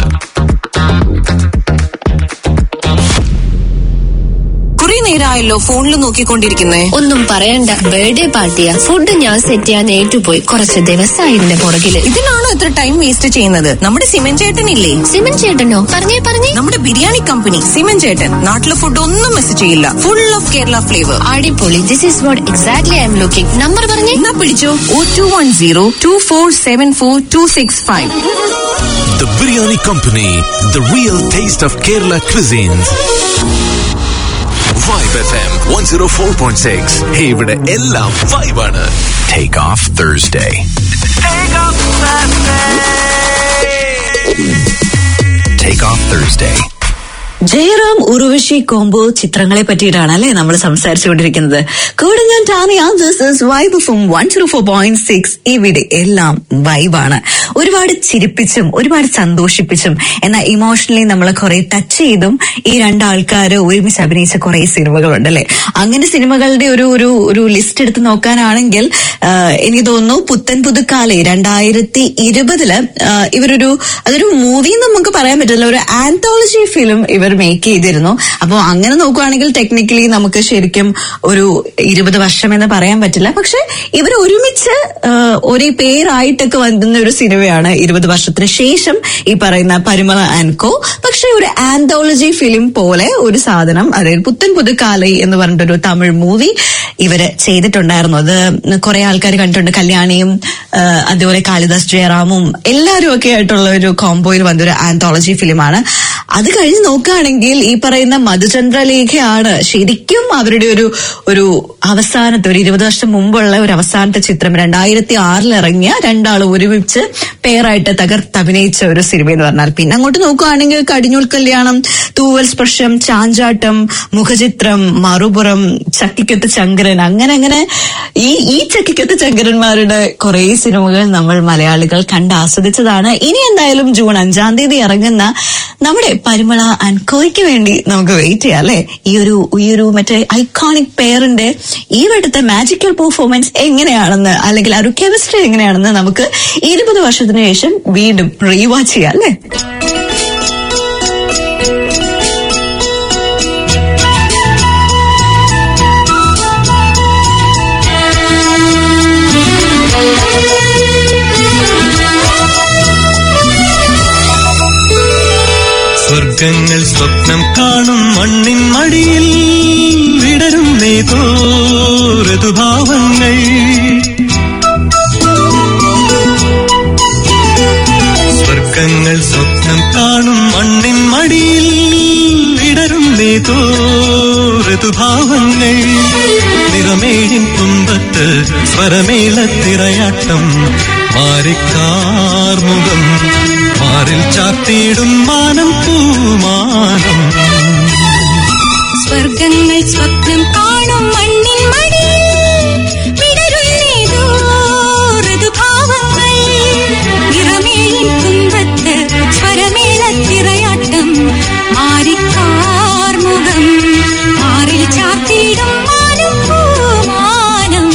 കുറെ നേരമായല്ലോ ഫോണിൽ നോക്കിക്കൊണ്ടിരിക്കുന്നേ ഒന്നും പറയണ്ട ബർത്ത്ഡേ പാർട്ടിയാ ഫുഡ് ഞാൻ സെറ്റ് ചെയ്യാൻ ഏറ്റുപോയി കുറച്ച് ദിവസമായി ഇതിന്റെ പുറകില് ഇതിനാണോ ഇത്ര ടൈം വേസ്റ്റ് ചെയ്യുന്നത് നമ്മുടെ സിമൻ ചേട്ടനില്ലേ സിമൻ ചേട്ടനോ പറഞ്ഞേ പറഞ്ഞേ നമ്മുടെ ബിരിയാണി കമ്പനി സിമൻ ചേട്ടൻ നാട്ടിലെ ഫുഡ് ഒന്നും മിസ് ചെയ്യില്ല ഫുൾ ഓഫ് കേരള ഫ്ലേവർ അടിപൊളി this is what exactly I am looking number പറഞ്ഞേ എന്നാ പിടിച്ചോ oh two one zero two four seven four two six five The Biryani Company, the real taste of Kerala cuisines. Vibe F M one zero four point six ഇവിടെ എല്ലാം വൈബാണ് take off Thursday take off Thursday Jayaram Urvashi combo ചിത്രങ്ങളെ പറ്റിയിട്ടാണ് അല്ലെ നമ്മൾ സംസാരിച്ചുകൊണ്ടിരിക്കുന്നത് കൂടെ ഞാൻ Tanya this is vibe from one zero four point six ഇവിടെ എല്ലാം വൈബാണ് ഒരുപാട് ചിരിപ്പിച്ചും ഒരുപാട് സന്തോഷിപ്പിച്ചും എന്നാൽ ഇമോഷണലി നമ്മളെ കുറെ ടച്ച് ചെയ്തും ഈ രണ്ടാൾക്കാര് ഒരുമിച്ച് അഭിനയിച്ച കുറെ സിനിമകളുണ്ട് അല്ലെ അങ്ങനെ സിനിമകളുടെ ഒരു ഒരു ഒരു ലിസ്റ്റ് എടുത്ത് നോക്കാനാണെങ്കിൽ ആ, എനിക്ക് തോന്നുന്നു പുത്തൻ പുതുക്കാലെ രണ്ടായിരത്തി ഇരുപതില് ഇവരൊരു അതൊരു മൂവി നമുക്ക് പറയാൻ പറ്റില്ല ഒരു ആന്തോളജി ഫിലിം ഇവർ മേക്ക് ചെയ്തിരുന്നു അപ്പോൾ അങ്ങനെ നോക്കുവാണെങ്കിൽ ടെക്നിക്കലി നമുക്ക് ശരിക്കും ഒരു ഇരുപത് വർഷം എന്ന് പറയാൻ പറ്റില്ല പക്ഷെ ഇവർ ഒരുമിച്ച് ആ, ഒരേ പേരായിട്ടൊക്കെ വന്ന ഒരു സിനിമയാണ് ഇരുപത് വർഷത്തിന് ശേഷം ഈ പറയുന്ന പരിമള ആൻഡ് കോ പക്ഷെ ഒരു ആന്തോളജി ഫിലിം പോലെ ഒരു സാധനം അതായത് പുത്തൻ പുതുക്കാലൈ എന്ന് പറഞ്ഞിട്ടൊരു തമിഴ് മൂവി ഇവര് ചെയ്തിട്ടുണ്ടായിരുന്നു അത് കുറെ ആൾക്കാർ കണ്ടിട്ടുണ്ട് കല്യാണിയും ആ, അതുപോലെ കാളിദാസ് ജയറാമും എല്ലാവരും ഒക്കെ ആയിട്ടുള്ള ഒരു കോംബോയിൽ വന്ന ഒരു ആന്തോളജി ഫിലിമാണ് അത് കഴിഞ്ഞ് നോക്കുകയാണെങ്കിൽ ഈ പറയുന്ന മധുചന്ദ്രലേഖയാണ് ശരിക്കും അവരുടെ ഒരു ഒരു അവസാനത്തെ ഒരു ഇരുപത് വർഷം മുമ്പുള്ള ഒരു അവസാനത്തെ ചിത്രം രണ്ടായിരത്തി ആറിൽ ഇറങ്ങിയ രണ്ടാളും ഒരുമിച്ച് പേരായിട്ട് തകർത്ത് അഭിനയിച്ച ഒരു സിനിമ എന്ന് പറഞ്ഞാൽ പിന്നെ അങ്ങോട്ട് നോക്കുകയാണെങ്കിൽ കടിഞ്ഞൂൽ കല്യാണം തൂവൽ സ്പർശം ചാഞ്ചാട്ടം മുഖചിത്രം മറുപുറം ചക്കിക്കത്ത് ചങ്കരൻ അങ്ങനെ അങ്ങനെ ഈ ഈ ചക്കിക്കത്ത് ചങ്കരന്മാരുടെ കുറെ സിനിമകൾ നമ്മൾ മലയാളികൾ കണ്ട് ആസ്വദിച്ചതാണ് ഇനി എന്തായാലും ജൂൺ അഞ്ചാം തീയതി ഇറങ്ങുന്ന നമ്മുടെ പരിമള ആൻഡ് കോയ്ക്ക് വേണ്ടി നമുക്ക് വെയിറ്റ് ചെയ്യാം അല്ലെ ഈ ഒരു ഈ ഒരു മറ്റേ ഐക്കോണിക് പെയറിന്റെ ഈ വട്ടത്തെ മാജിക്കൽ പെർഫോമൻസ് എങ്ങനെയാണെന്ന് അല്ലെങ്കിൽ ആ ഒരു കെമിസ്ട്രി എങ്ങനെയാണെന്ന് നമുക്ക് ഇരുപത് വർഷത്തിന് ശേഷം വീണ്ടും റീവാച്ച് ചെയ്യാം അല്ലെ സ്വർഗങ്ങൾ സ്വപ്നം കാണും മണ്ണിൻ മടിയിൽ വിടരും നേതോ ഋതുഭാവങ്ങൾ സ്വർഗങ്ങൾ സ്വപ്നം കാണും മണ്ണിൻ മടിയിൽ വിടരും നേതോ ഋതുഭാവങ്ങൾ നിറമേഴിൻ തുമ്പത്ത് സ്വരമേളത്തിറയാട്ടം മാറിക്കാർമുഖം മാറിൽ ചാത്തിയിടും മാനം പൂമാനം സ്വർഗങ്ങൾ സ്വപ്നം കാണും മണ്ണിൻ മടിയിൽ വിടരുന്നേതോ ഋതുഭാവങ്ങൾ നിറമേഴിൻ തുമ്പത്ത് സ്വരമേളത്തിറയാട്ടം മാറിക്കാർമുഖം മാറിൽ ചാർത്തിയിടും മാനം പൂമാനം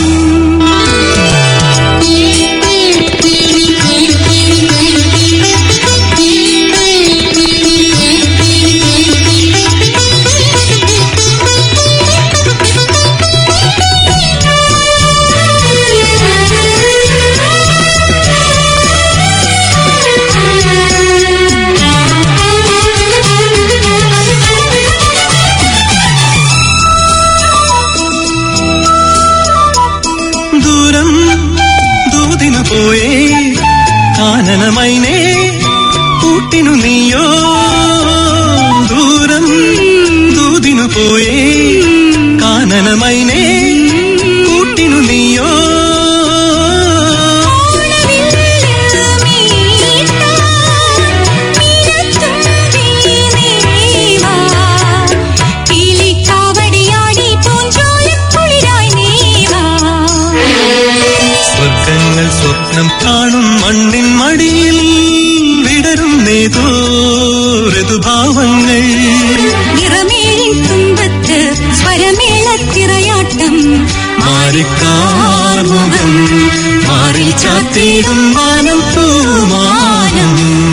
ഭാവങ്ങൾ നിറമേഴിൻ തുമ്പത്ത് സ്വരമേളത്തിറയാട്ടം മാറിക്കാർമുഖം മാറിൽ ചാത്തിയിടും മാനം പൂമാനം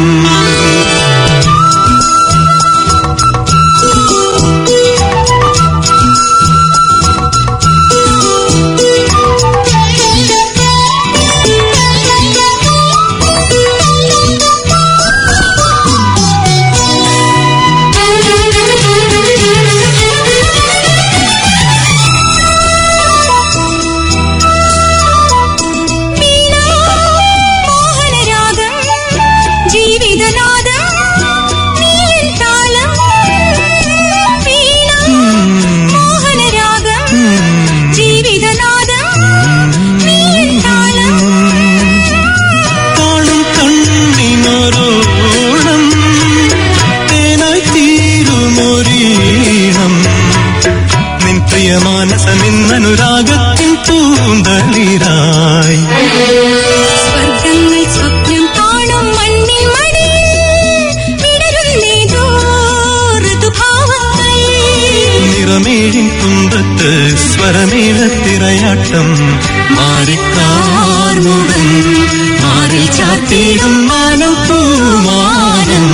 മോഹനരാഗം ജീവിതനാദം നീയൻ താളം വീണ മോഹനരാഗം ജീവിതനാദം നീയൻ താളം കാണും കണ്ണിനൊരോണം തേനായി തീരുമൊരീണം നിൻ പ്രിയമാനസ നിന്നനുരാഗത്തിൻ പൂന്തളിരായി സ്വർഗങ്ങൾ സ്വപ്നം കാണും മണ്ണിൽ മടിയിൽ വിടരുന്നേതോ ഋതുഭാവങ്ങൾ നിറമേഴിൻ തുമ്പത്ത് സ്വരമേളത്തിറയാട്ടം മാറിക്കാർമുഖം മാറിൽ ചാത്തിയിടും മാനം പൂമാനം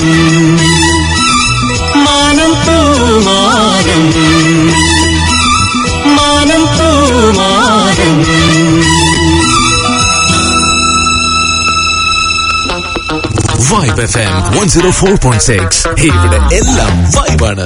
മാനം പൂമാനം മാനം പൂമാനം vibe F M one zero four point six ഇവിടെ എല്ലാം വൈബാണ്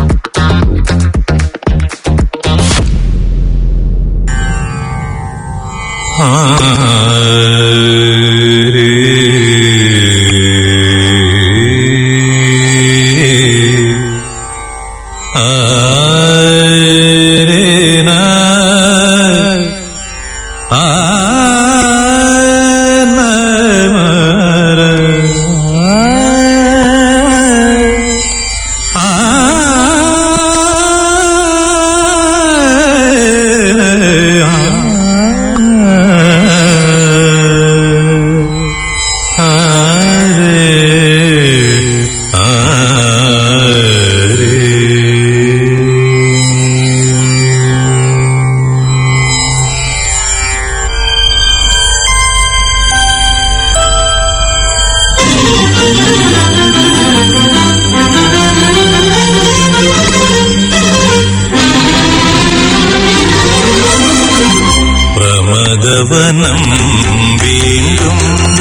പ്രമദവനം വീണ്ടും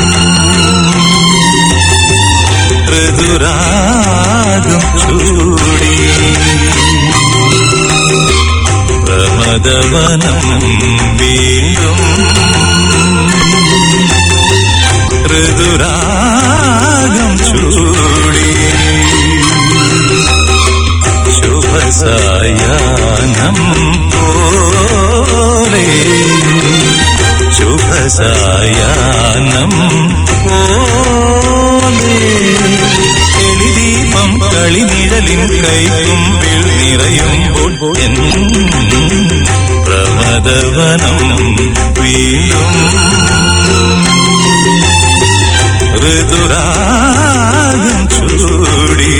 ഋതുരാഗം ചൂടി പ്രമദവനം വീണ്ടും ഋതുരാഗം ചൂടി ശുഭസായാനം പോലെ ശുഭസായാനം പോലെ എളിദീപം കളിനിഴലിൻ കൈക്കുമ്പിൽ നിറയുമ്പോൾ എൻ പ്രമദവനം വീണ്ടും ഋതുരാഗം ചൂടി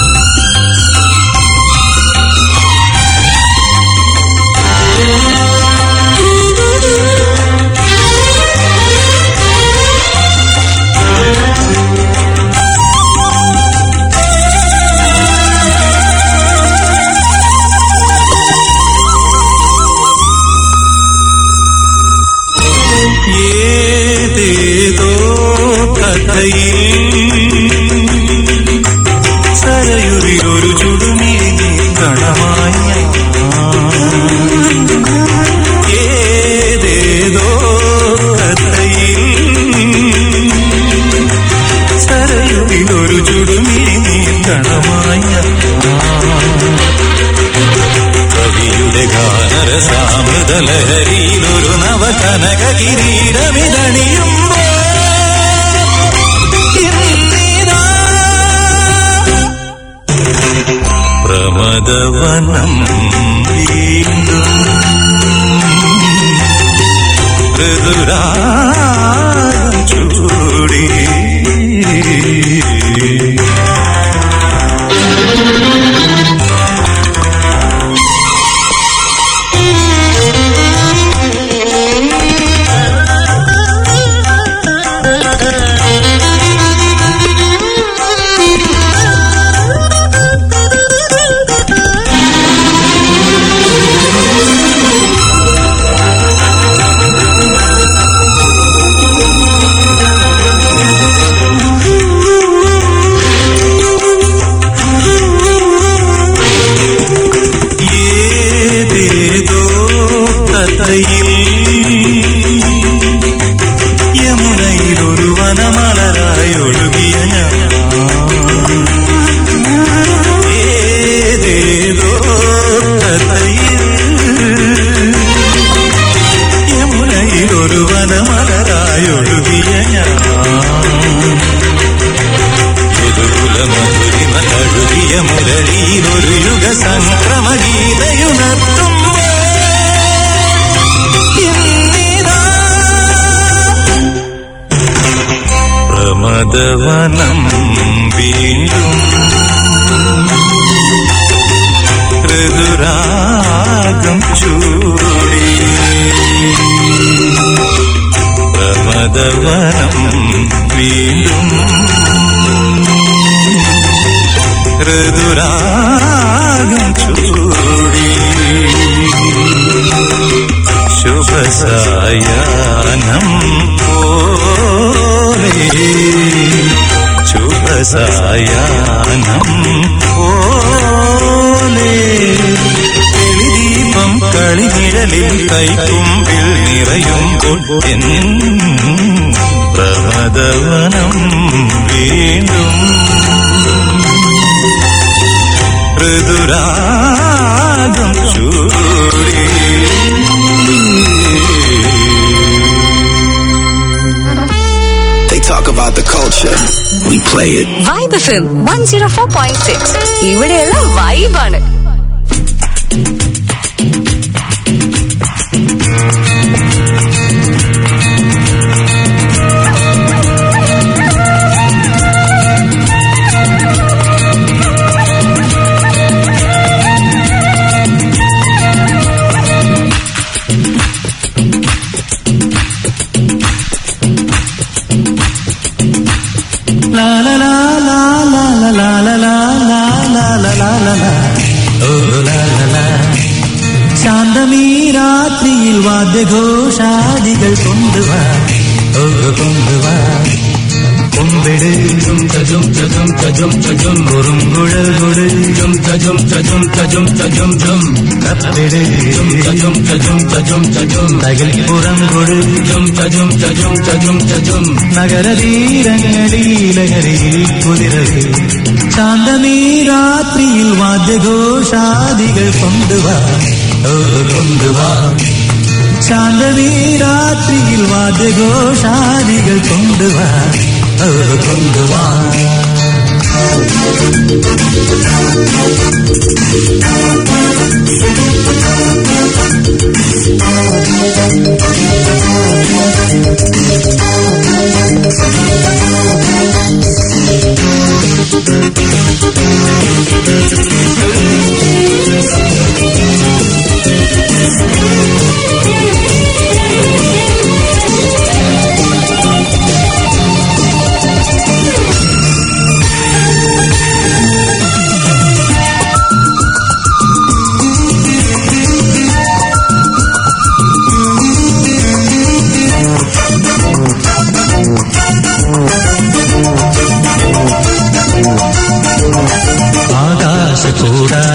ആ അമൃതലഹരിയിലൊരു നവകനക കിരീടമിതണിയുമ്പോ ഇന്നിതാ പ്രമദവനം വീണ്ടും ഋതുരാഗം ചൂടി ഏതേതോ കഥയിൽ യമുനയിലൊരു വനമലരായി ഒഴുകിയ ഞാൻ ഏതേതോ കഥയിൽ യമുനയിലൊരു വനമലരായി ഒഴുകിയ ഞാൻ യദുകുല മധുരിമ തഴുകിയ മുരളിയിലൊരു യുഗ സംക്രമ ഗീതയുണർത്തുമ്പോ ഇന്നിതാ പ്രമദവനം വീണ്ടും ഋതുരാഗം ചൂടി പ്രമദവനം വീണ്ടും ഋതുരാഗം ചൂടി ശുഭസായാനം പോലെ ശുഭസായാനം പോലെ തെളിദീപം കളിനിഴലിൽ കൈക്കുമ്പിൽ നിറയുമ്പോൾ എൻ പ്രമദവനം വീണ്ടും ഋതുരാഗം ചൂടി They talk about the culture. We play it. Vibe F M one zero four point six ഇവിടെയുള്ള വൈബാണ് La la la la la la la la la la la la la la la Oh la la la ശാന്തമീ രാത്രിയിൽ വാദ്യഘോഷാദികൾ കൊണ്ടുവാ ഓ കൊണ്ടുവാ കൊമ്പിട് കുറുങ്കുഴൽ കൊട് കപ്പിട് തകിൽപ്പുറം കൊട് നഗരതീരങ്ങളിലകരിയിൽ കുതിരവേ ശാന്തമീ രാത്രിയിൽ വാദ്യഘോഷാദികൾ കൊണ്ടുവാ ഓ കൊണ്ടുവാ ശാന്തമീ രാത്രിയിൽ വാദ്യഘോഷാദികൾ കൊണ്ടുവാ ഓ കൊണ്ടുവാ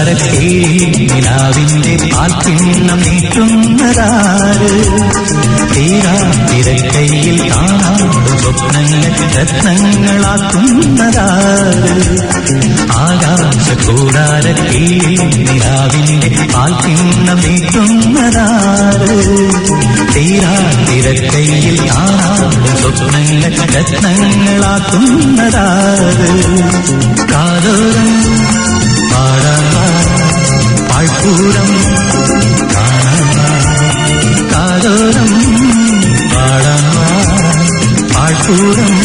ആകാശക്കൂടാരത്തിൽ നിലാവിന്റെ പാൽക്കിണ്ണം നീട്ടുന്നതാര് തീരാതിരക്കൈയിൽ കാണാതെ സ്വപ്നങ്ങൾ രത്നങ്ങളാക്കുന്നതാറ് ആകാശ കൂടാരക്കീഴിൽ നിലാവിന്റെ പാൽക്കിണ്ണം നീട്ടുന്നതാറ് തീരാതിരക്കൈയിൽ കാണാതെ സ്വപ്നങ്ങൾ രത്നങ്ങളാക്കുന്നതാറ് കാതോരം പാടാൻ പാഴ്പൂരം കാണാൻ കാതോരം പാടാൻ പാഴ്പൂരം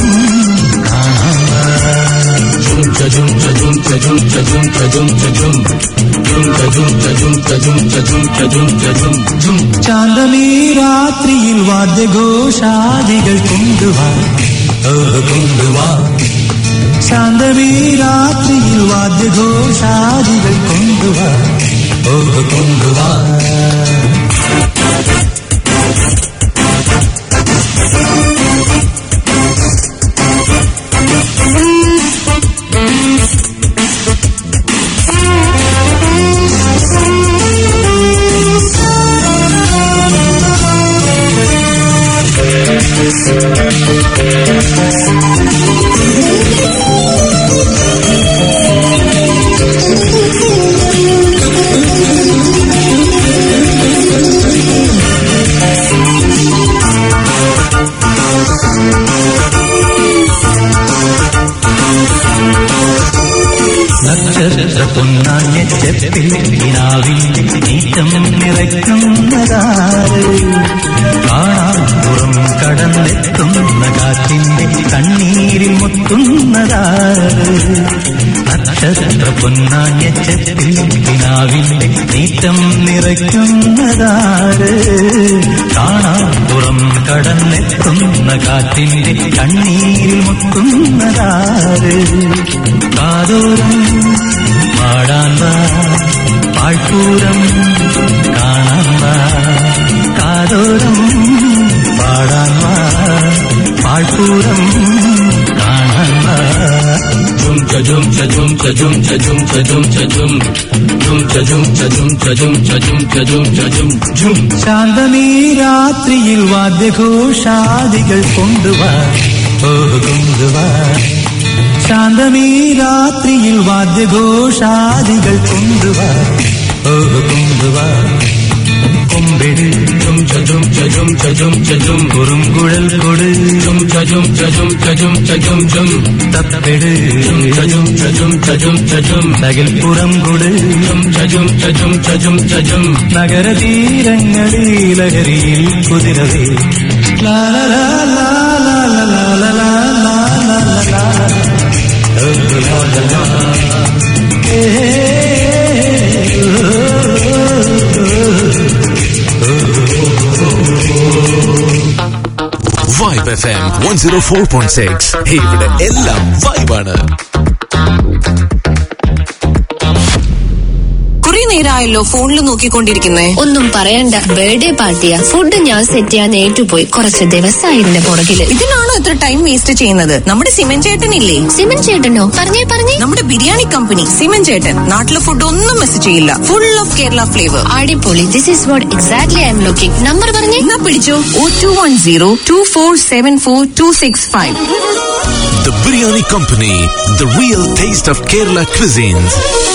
ചാന്തമീ രാത്രിയിൽ വാദ്യഘോഷാദികൾ കൊണ്ടുവാ ഓഹ് കൊണ്ടുവാ ശാന്തമീ രാത്രിയിൽ വാദ്യഘോഷാദികൾ കൊണ്ടുവാ ഓഹ് കൊണ്ടുവാ നക്ഷത്ര പൊന്നാഞ്ഞ ചെപ്പിൽ കിനാവിന്റെ നീറ്റം നിറയ്ക്കുന്നതാറ് കാണാപുറം കടന്നെത്തുന്ന കാറ്റിന്റെ കണ്ണീരിൽ മുത്തുന്നതാറ് നക്ഷത്ര പൊന്നാഞ്ഞ ചെപ്പിൽ കിനാവിന്റെ നീറ്റം നിറയ്ക്കുന്നതാറ് കാണാപുറം കടന്നെത്തുന്ന കാറ്റിന്റെ കണ്ണീരിൽ മുത്തുന്നതാറ് കാതോരം പാടാൻ വാ പാഴ്പൂരം കാണാൻ വാ കാതോരം പാടാൻ വാ പാഴ്പൂരം കാണാൻ വാ Jum cha jum cha jum cha jum cha jum cha jum cha jum jum cha jum cha jum cha jum cha jum cha jum cha jum jum ശാന്തമീ രാത്രിയിൽ വാദ്യഘോഷാദികൾ കൊണ്ടുവാ ഓഹ് കൊണ്ടുവാ ശാന്തമീ രാത്രിയിൽ വാദ്യഘോഷാദികൾ കൊണ്ടുവാ ഓഹ് കൊണ്ടുവാ കൊമ്പിട് jum cha jum cha jum cha jum cha jum കുറുങ്കുഴൽ കൊട് jum cha jum cha jum cha jum cha jum jum തപ്പെട് jum cha jum cha jum cha jum cha jum തകിൽപ്പുറം കൊട് jum cha jum cha jum cha jum cha jum നഗരതീരങ്ങളിൽ ലഹരിയിൽ കുതിരവേ ലാ ലാ ലാ ലാ ലാ ലാ ലാ ലാ ലാ ലാ ലാ ലാ. ഓ ലാ ലാ ലാ. ഏ, vibe F M one zero four point six ഇവിടെ എല്ലാം വൈബാണ് കുറെ നേരമായല്ലോ ഫോണിൽ നോക്കിക്കൊണ്ടിരിക്കുന്നേ ഒന്നും പറയണ്ട ബർത്ത്ഡേ പാർട്ടിയാ ഫുഡ് ഞാൻ സെറ്റ് ചെയ്യാൻ ഏറ്റുപോയി കുറച്ച് ദിവസമായി ഇതിന്റെ പുറകില് ഇതിനാണോ ഇത്ര ടൈം വേസ്റ്റ് ചെയ്യുന്നത് നമ്മുടെ സിമൻ ചേട്ടനില്ലേ സിമൻ ചേട്ടനോ പറഞ്ഞേ പറഞ്ഞേ നമ്മുടെ ബിരിയാണി കമ്പനി സിമൻ ചേട്ടൻ നാട്ടിലെ ഫുഡ് ഒന്നും മിസ് ചെയ്യില്ല ഫുൾ ഓഫ് കേരള ഫ്ലേവർ അടിപൊളി this is what exactly I am looking number പറഞ്ഞേ എന്നാ പിടിച്ചോ oh two one zero two four seven four two six five The Biryani Company, the real taste of Kerala cuisines.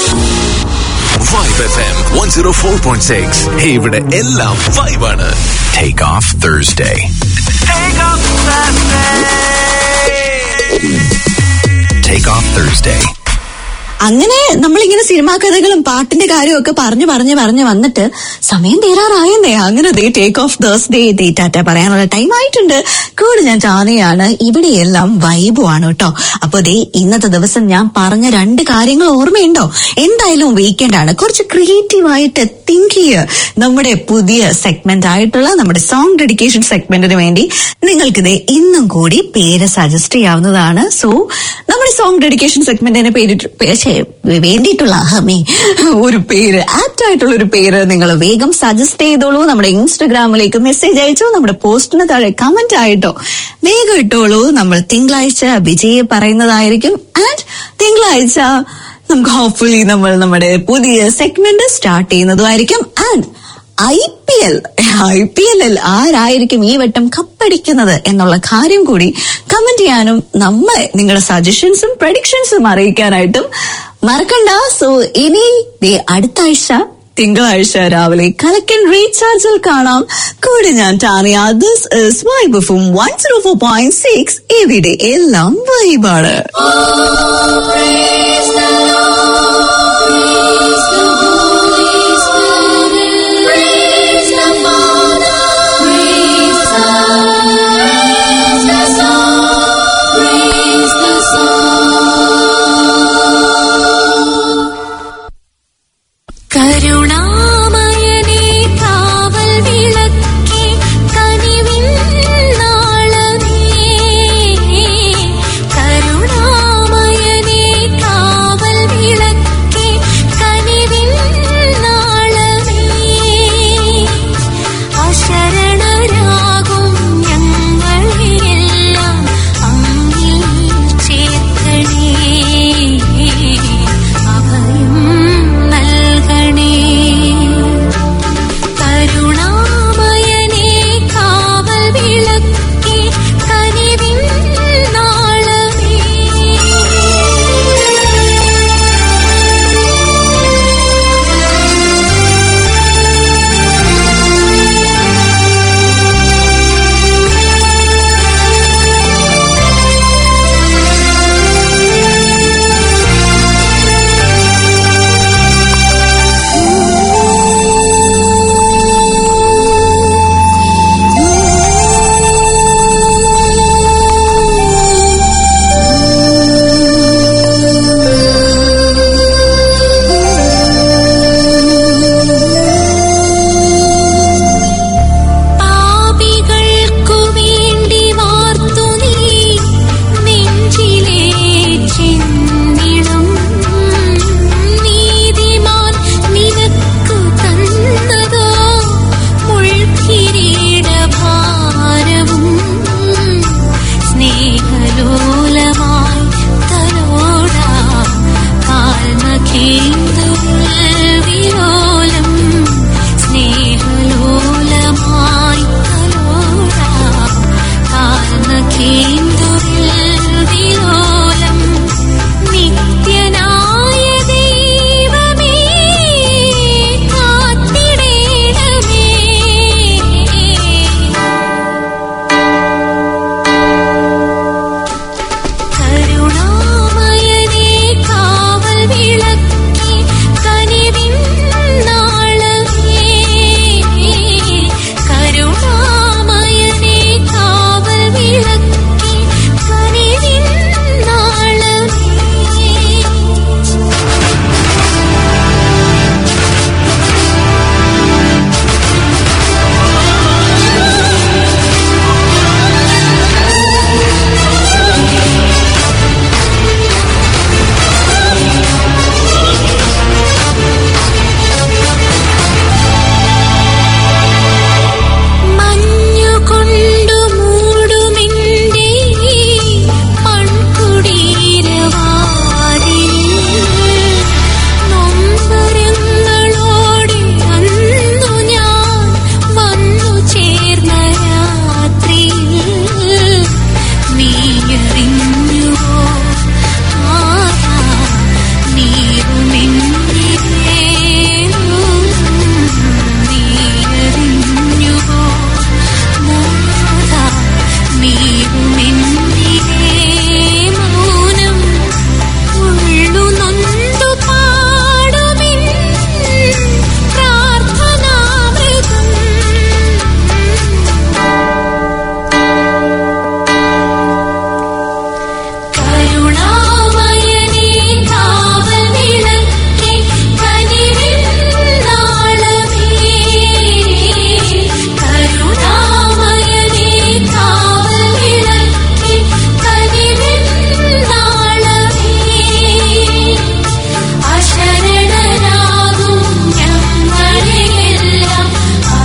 Vibe F M one zero four point six ഇവിടെ എല്ലാം വൈബാണ് take off Thursday take off Thursday അങ്ങനെ നമ്മളിങ്ങനെ cinema കഥകളും പാട്ടിന്റെ കാര്യമൊക്കെ പറഞ്ഞു പറഞ്ഞു പറഞ്ഞു വന്നിട്ട് സമയം തീരാറായെന്നേ അങ്ങനെ ദേ ടേക്ക് ഓഫ് തേഴ്സ്ഡേ ദേ ടാറ്റ പറയാനുള്ള ടൈം ആയിട്ടുണ്ട് കൂടെ ഞാൻ ചാനയാണ് ഇവിടെയെല്ലാം വൈബുമാണ് കേട്ടോ അപ്പൊ ദേ ഇന്നത്തെ ദിവസം ഞാൻ പറഞ്ഞ രണ്ട് കാര്യങ്ങൾ ഓർമ്മയുണ്ടോ എന്തായാലും വീക്കെൻഡ് ആണ് കുറച്ച് ക്രിയേറ്റീവ് ആയിട്ട് തിങ്ക് ചെയ്യുക നമ്മുടെ പുതിയ സെഗ്മെന്റ് ആയിട്ടുള്ള നമ്മുടെ സോങ് ഡെഡിക്കേഷൻ സെഗ്മെന്റിന് വേണ്ടി നിങ്ങൾക്ക് ദേ ഇന്നും കൂടി പേര് സജസ്റ്റ് ചെയ്യാവുന്നതാണ് സോ നമ്മുടെ സോങ് ഡെഡിക്കേഷൻ സെഗ്മെന്റിന് പേരിട്ട് പേ- ശ്ശേ, വേണ്ടിയിട്ടുള്ള അഹമേ ഒരു പേര് ആപ്റ്റ് ആയിട്ടുള്ള ഒരു പേര് നിങ്ങൾ വേഗം സജസ്റ്റ് ചെയ്തോളൂ നമ്മുടെ ഇൻസ്റ്റഗ്രാമിലേക്ക് മെസ്സേജ് അയച്ചോ നമ്മുടെ പോസ്റ്റിന് താഴെ കമന്റ് ആയിട്ടോ വേഗം ഇട്ടോളൂ നമ്മൾ തിങ്കളാഴ്ച വിജയെ പറയുന്നതായിരിക്കും ആൻഡ് തിങ്കളാഴ്ച നമുക്ക് ഹോപ്പ്ഫുള്ളി നമ്മൾ നമ്മുടെ പുതിയ സെഗ്മെന്റ് സ്റ്റാർട്ട് ചെയ്യുന്നതുമായിരിക്കും and I P L I P എല്ലിൽ ആരായിരിക്കും ഈ വട്ടം കപ്പടിക്കുന്നത് എന്നുള്ള കാര്യം കൂടി കമന്റ് ചെയ്യാനും നമ്മെ നിങ്ങളുടെ സജഷൻസും പ്രഡിക്ഷൻസും അറിയിക്കാനായിട്ടും മറക്കണ്ട സോ ഇനി ദേ അടുത്ത ആഴ്ച തിങ്കളാഴ്ച രാവിലെ കലക്കൻ റീചാർജിൽ കാണാം കൂടെ ഞാൻ Tanya this is vibe from one zero four point six ഇവിടെ എല്ലാം വൈബാണ് Praise the Lord, praise the Lord.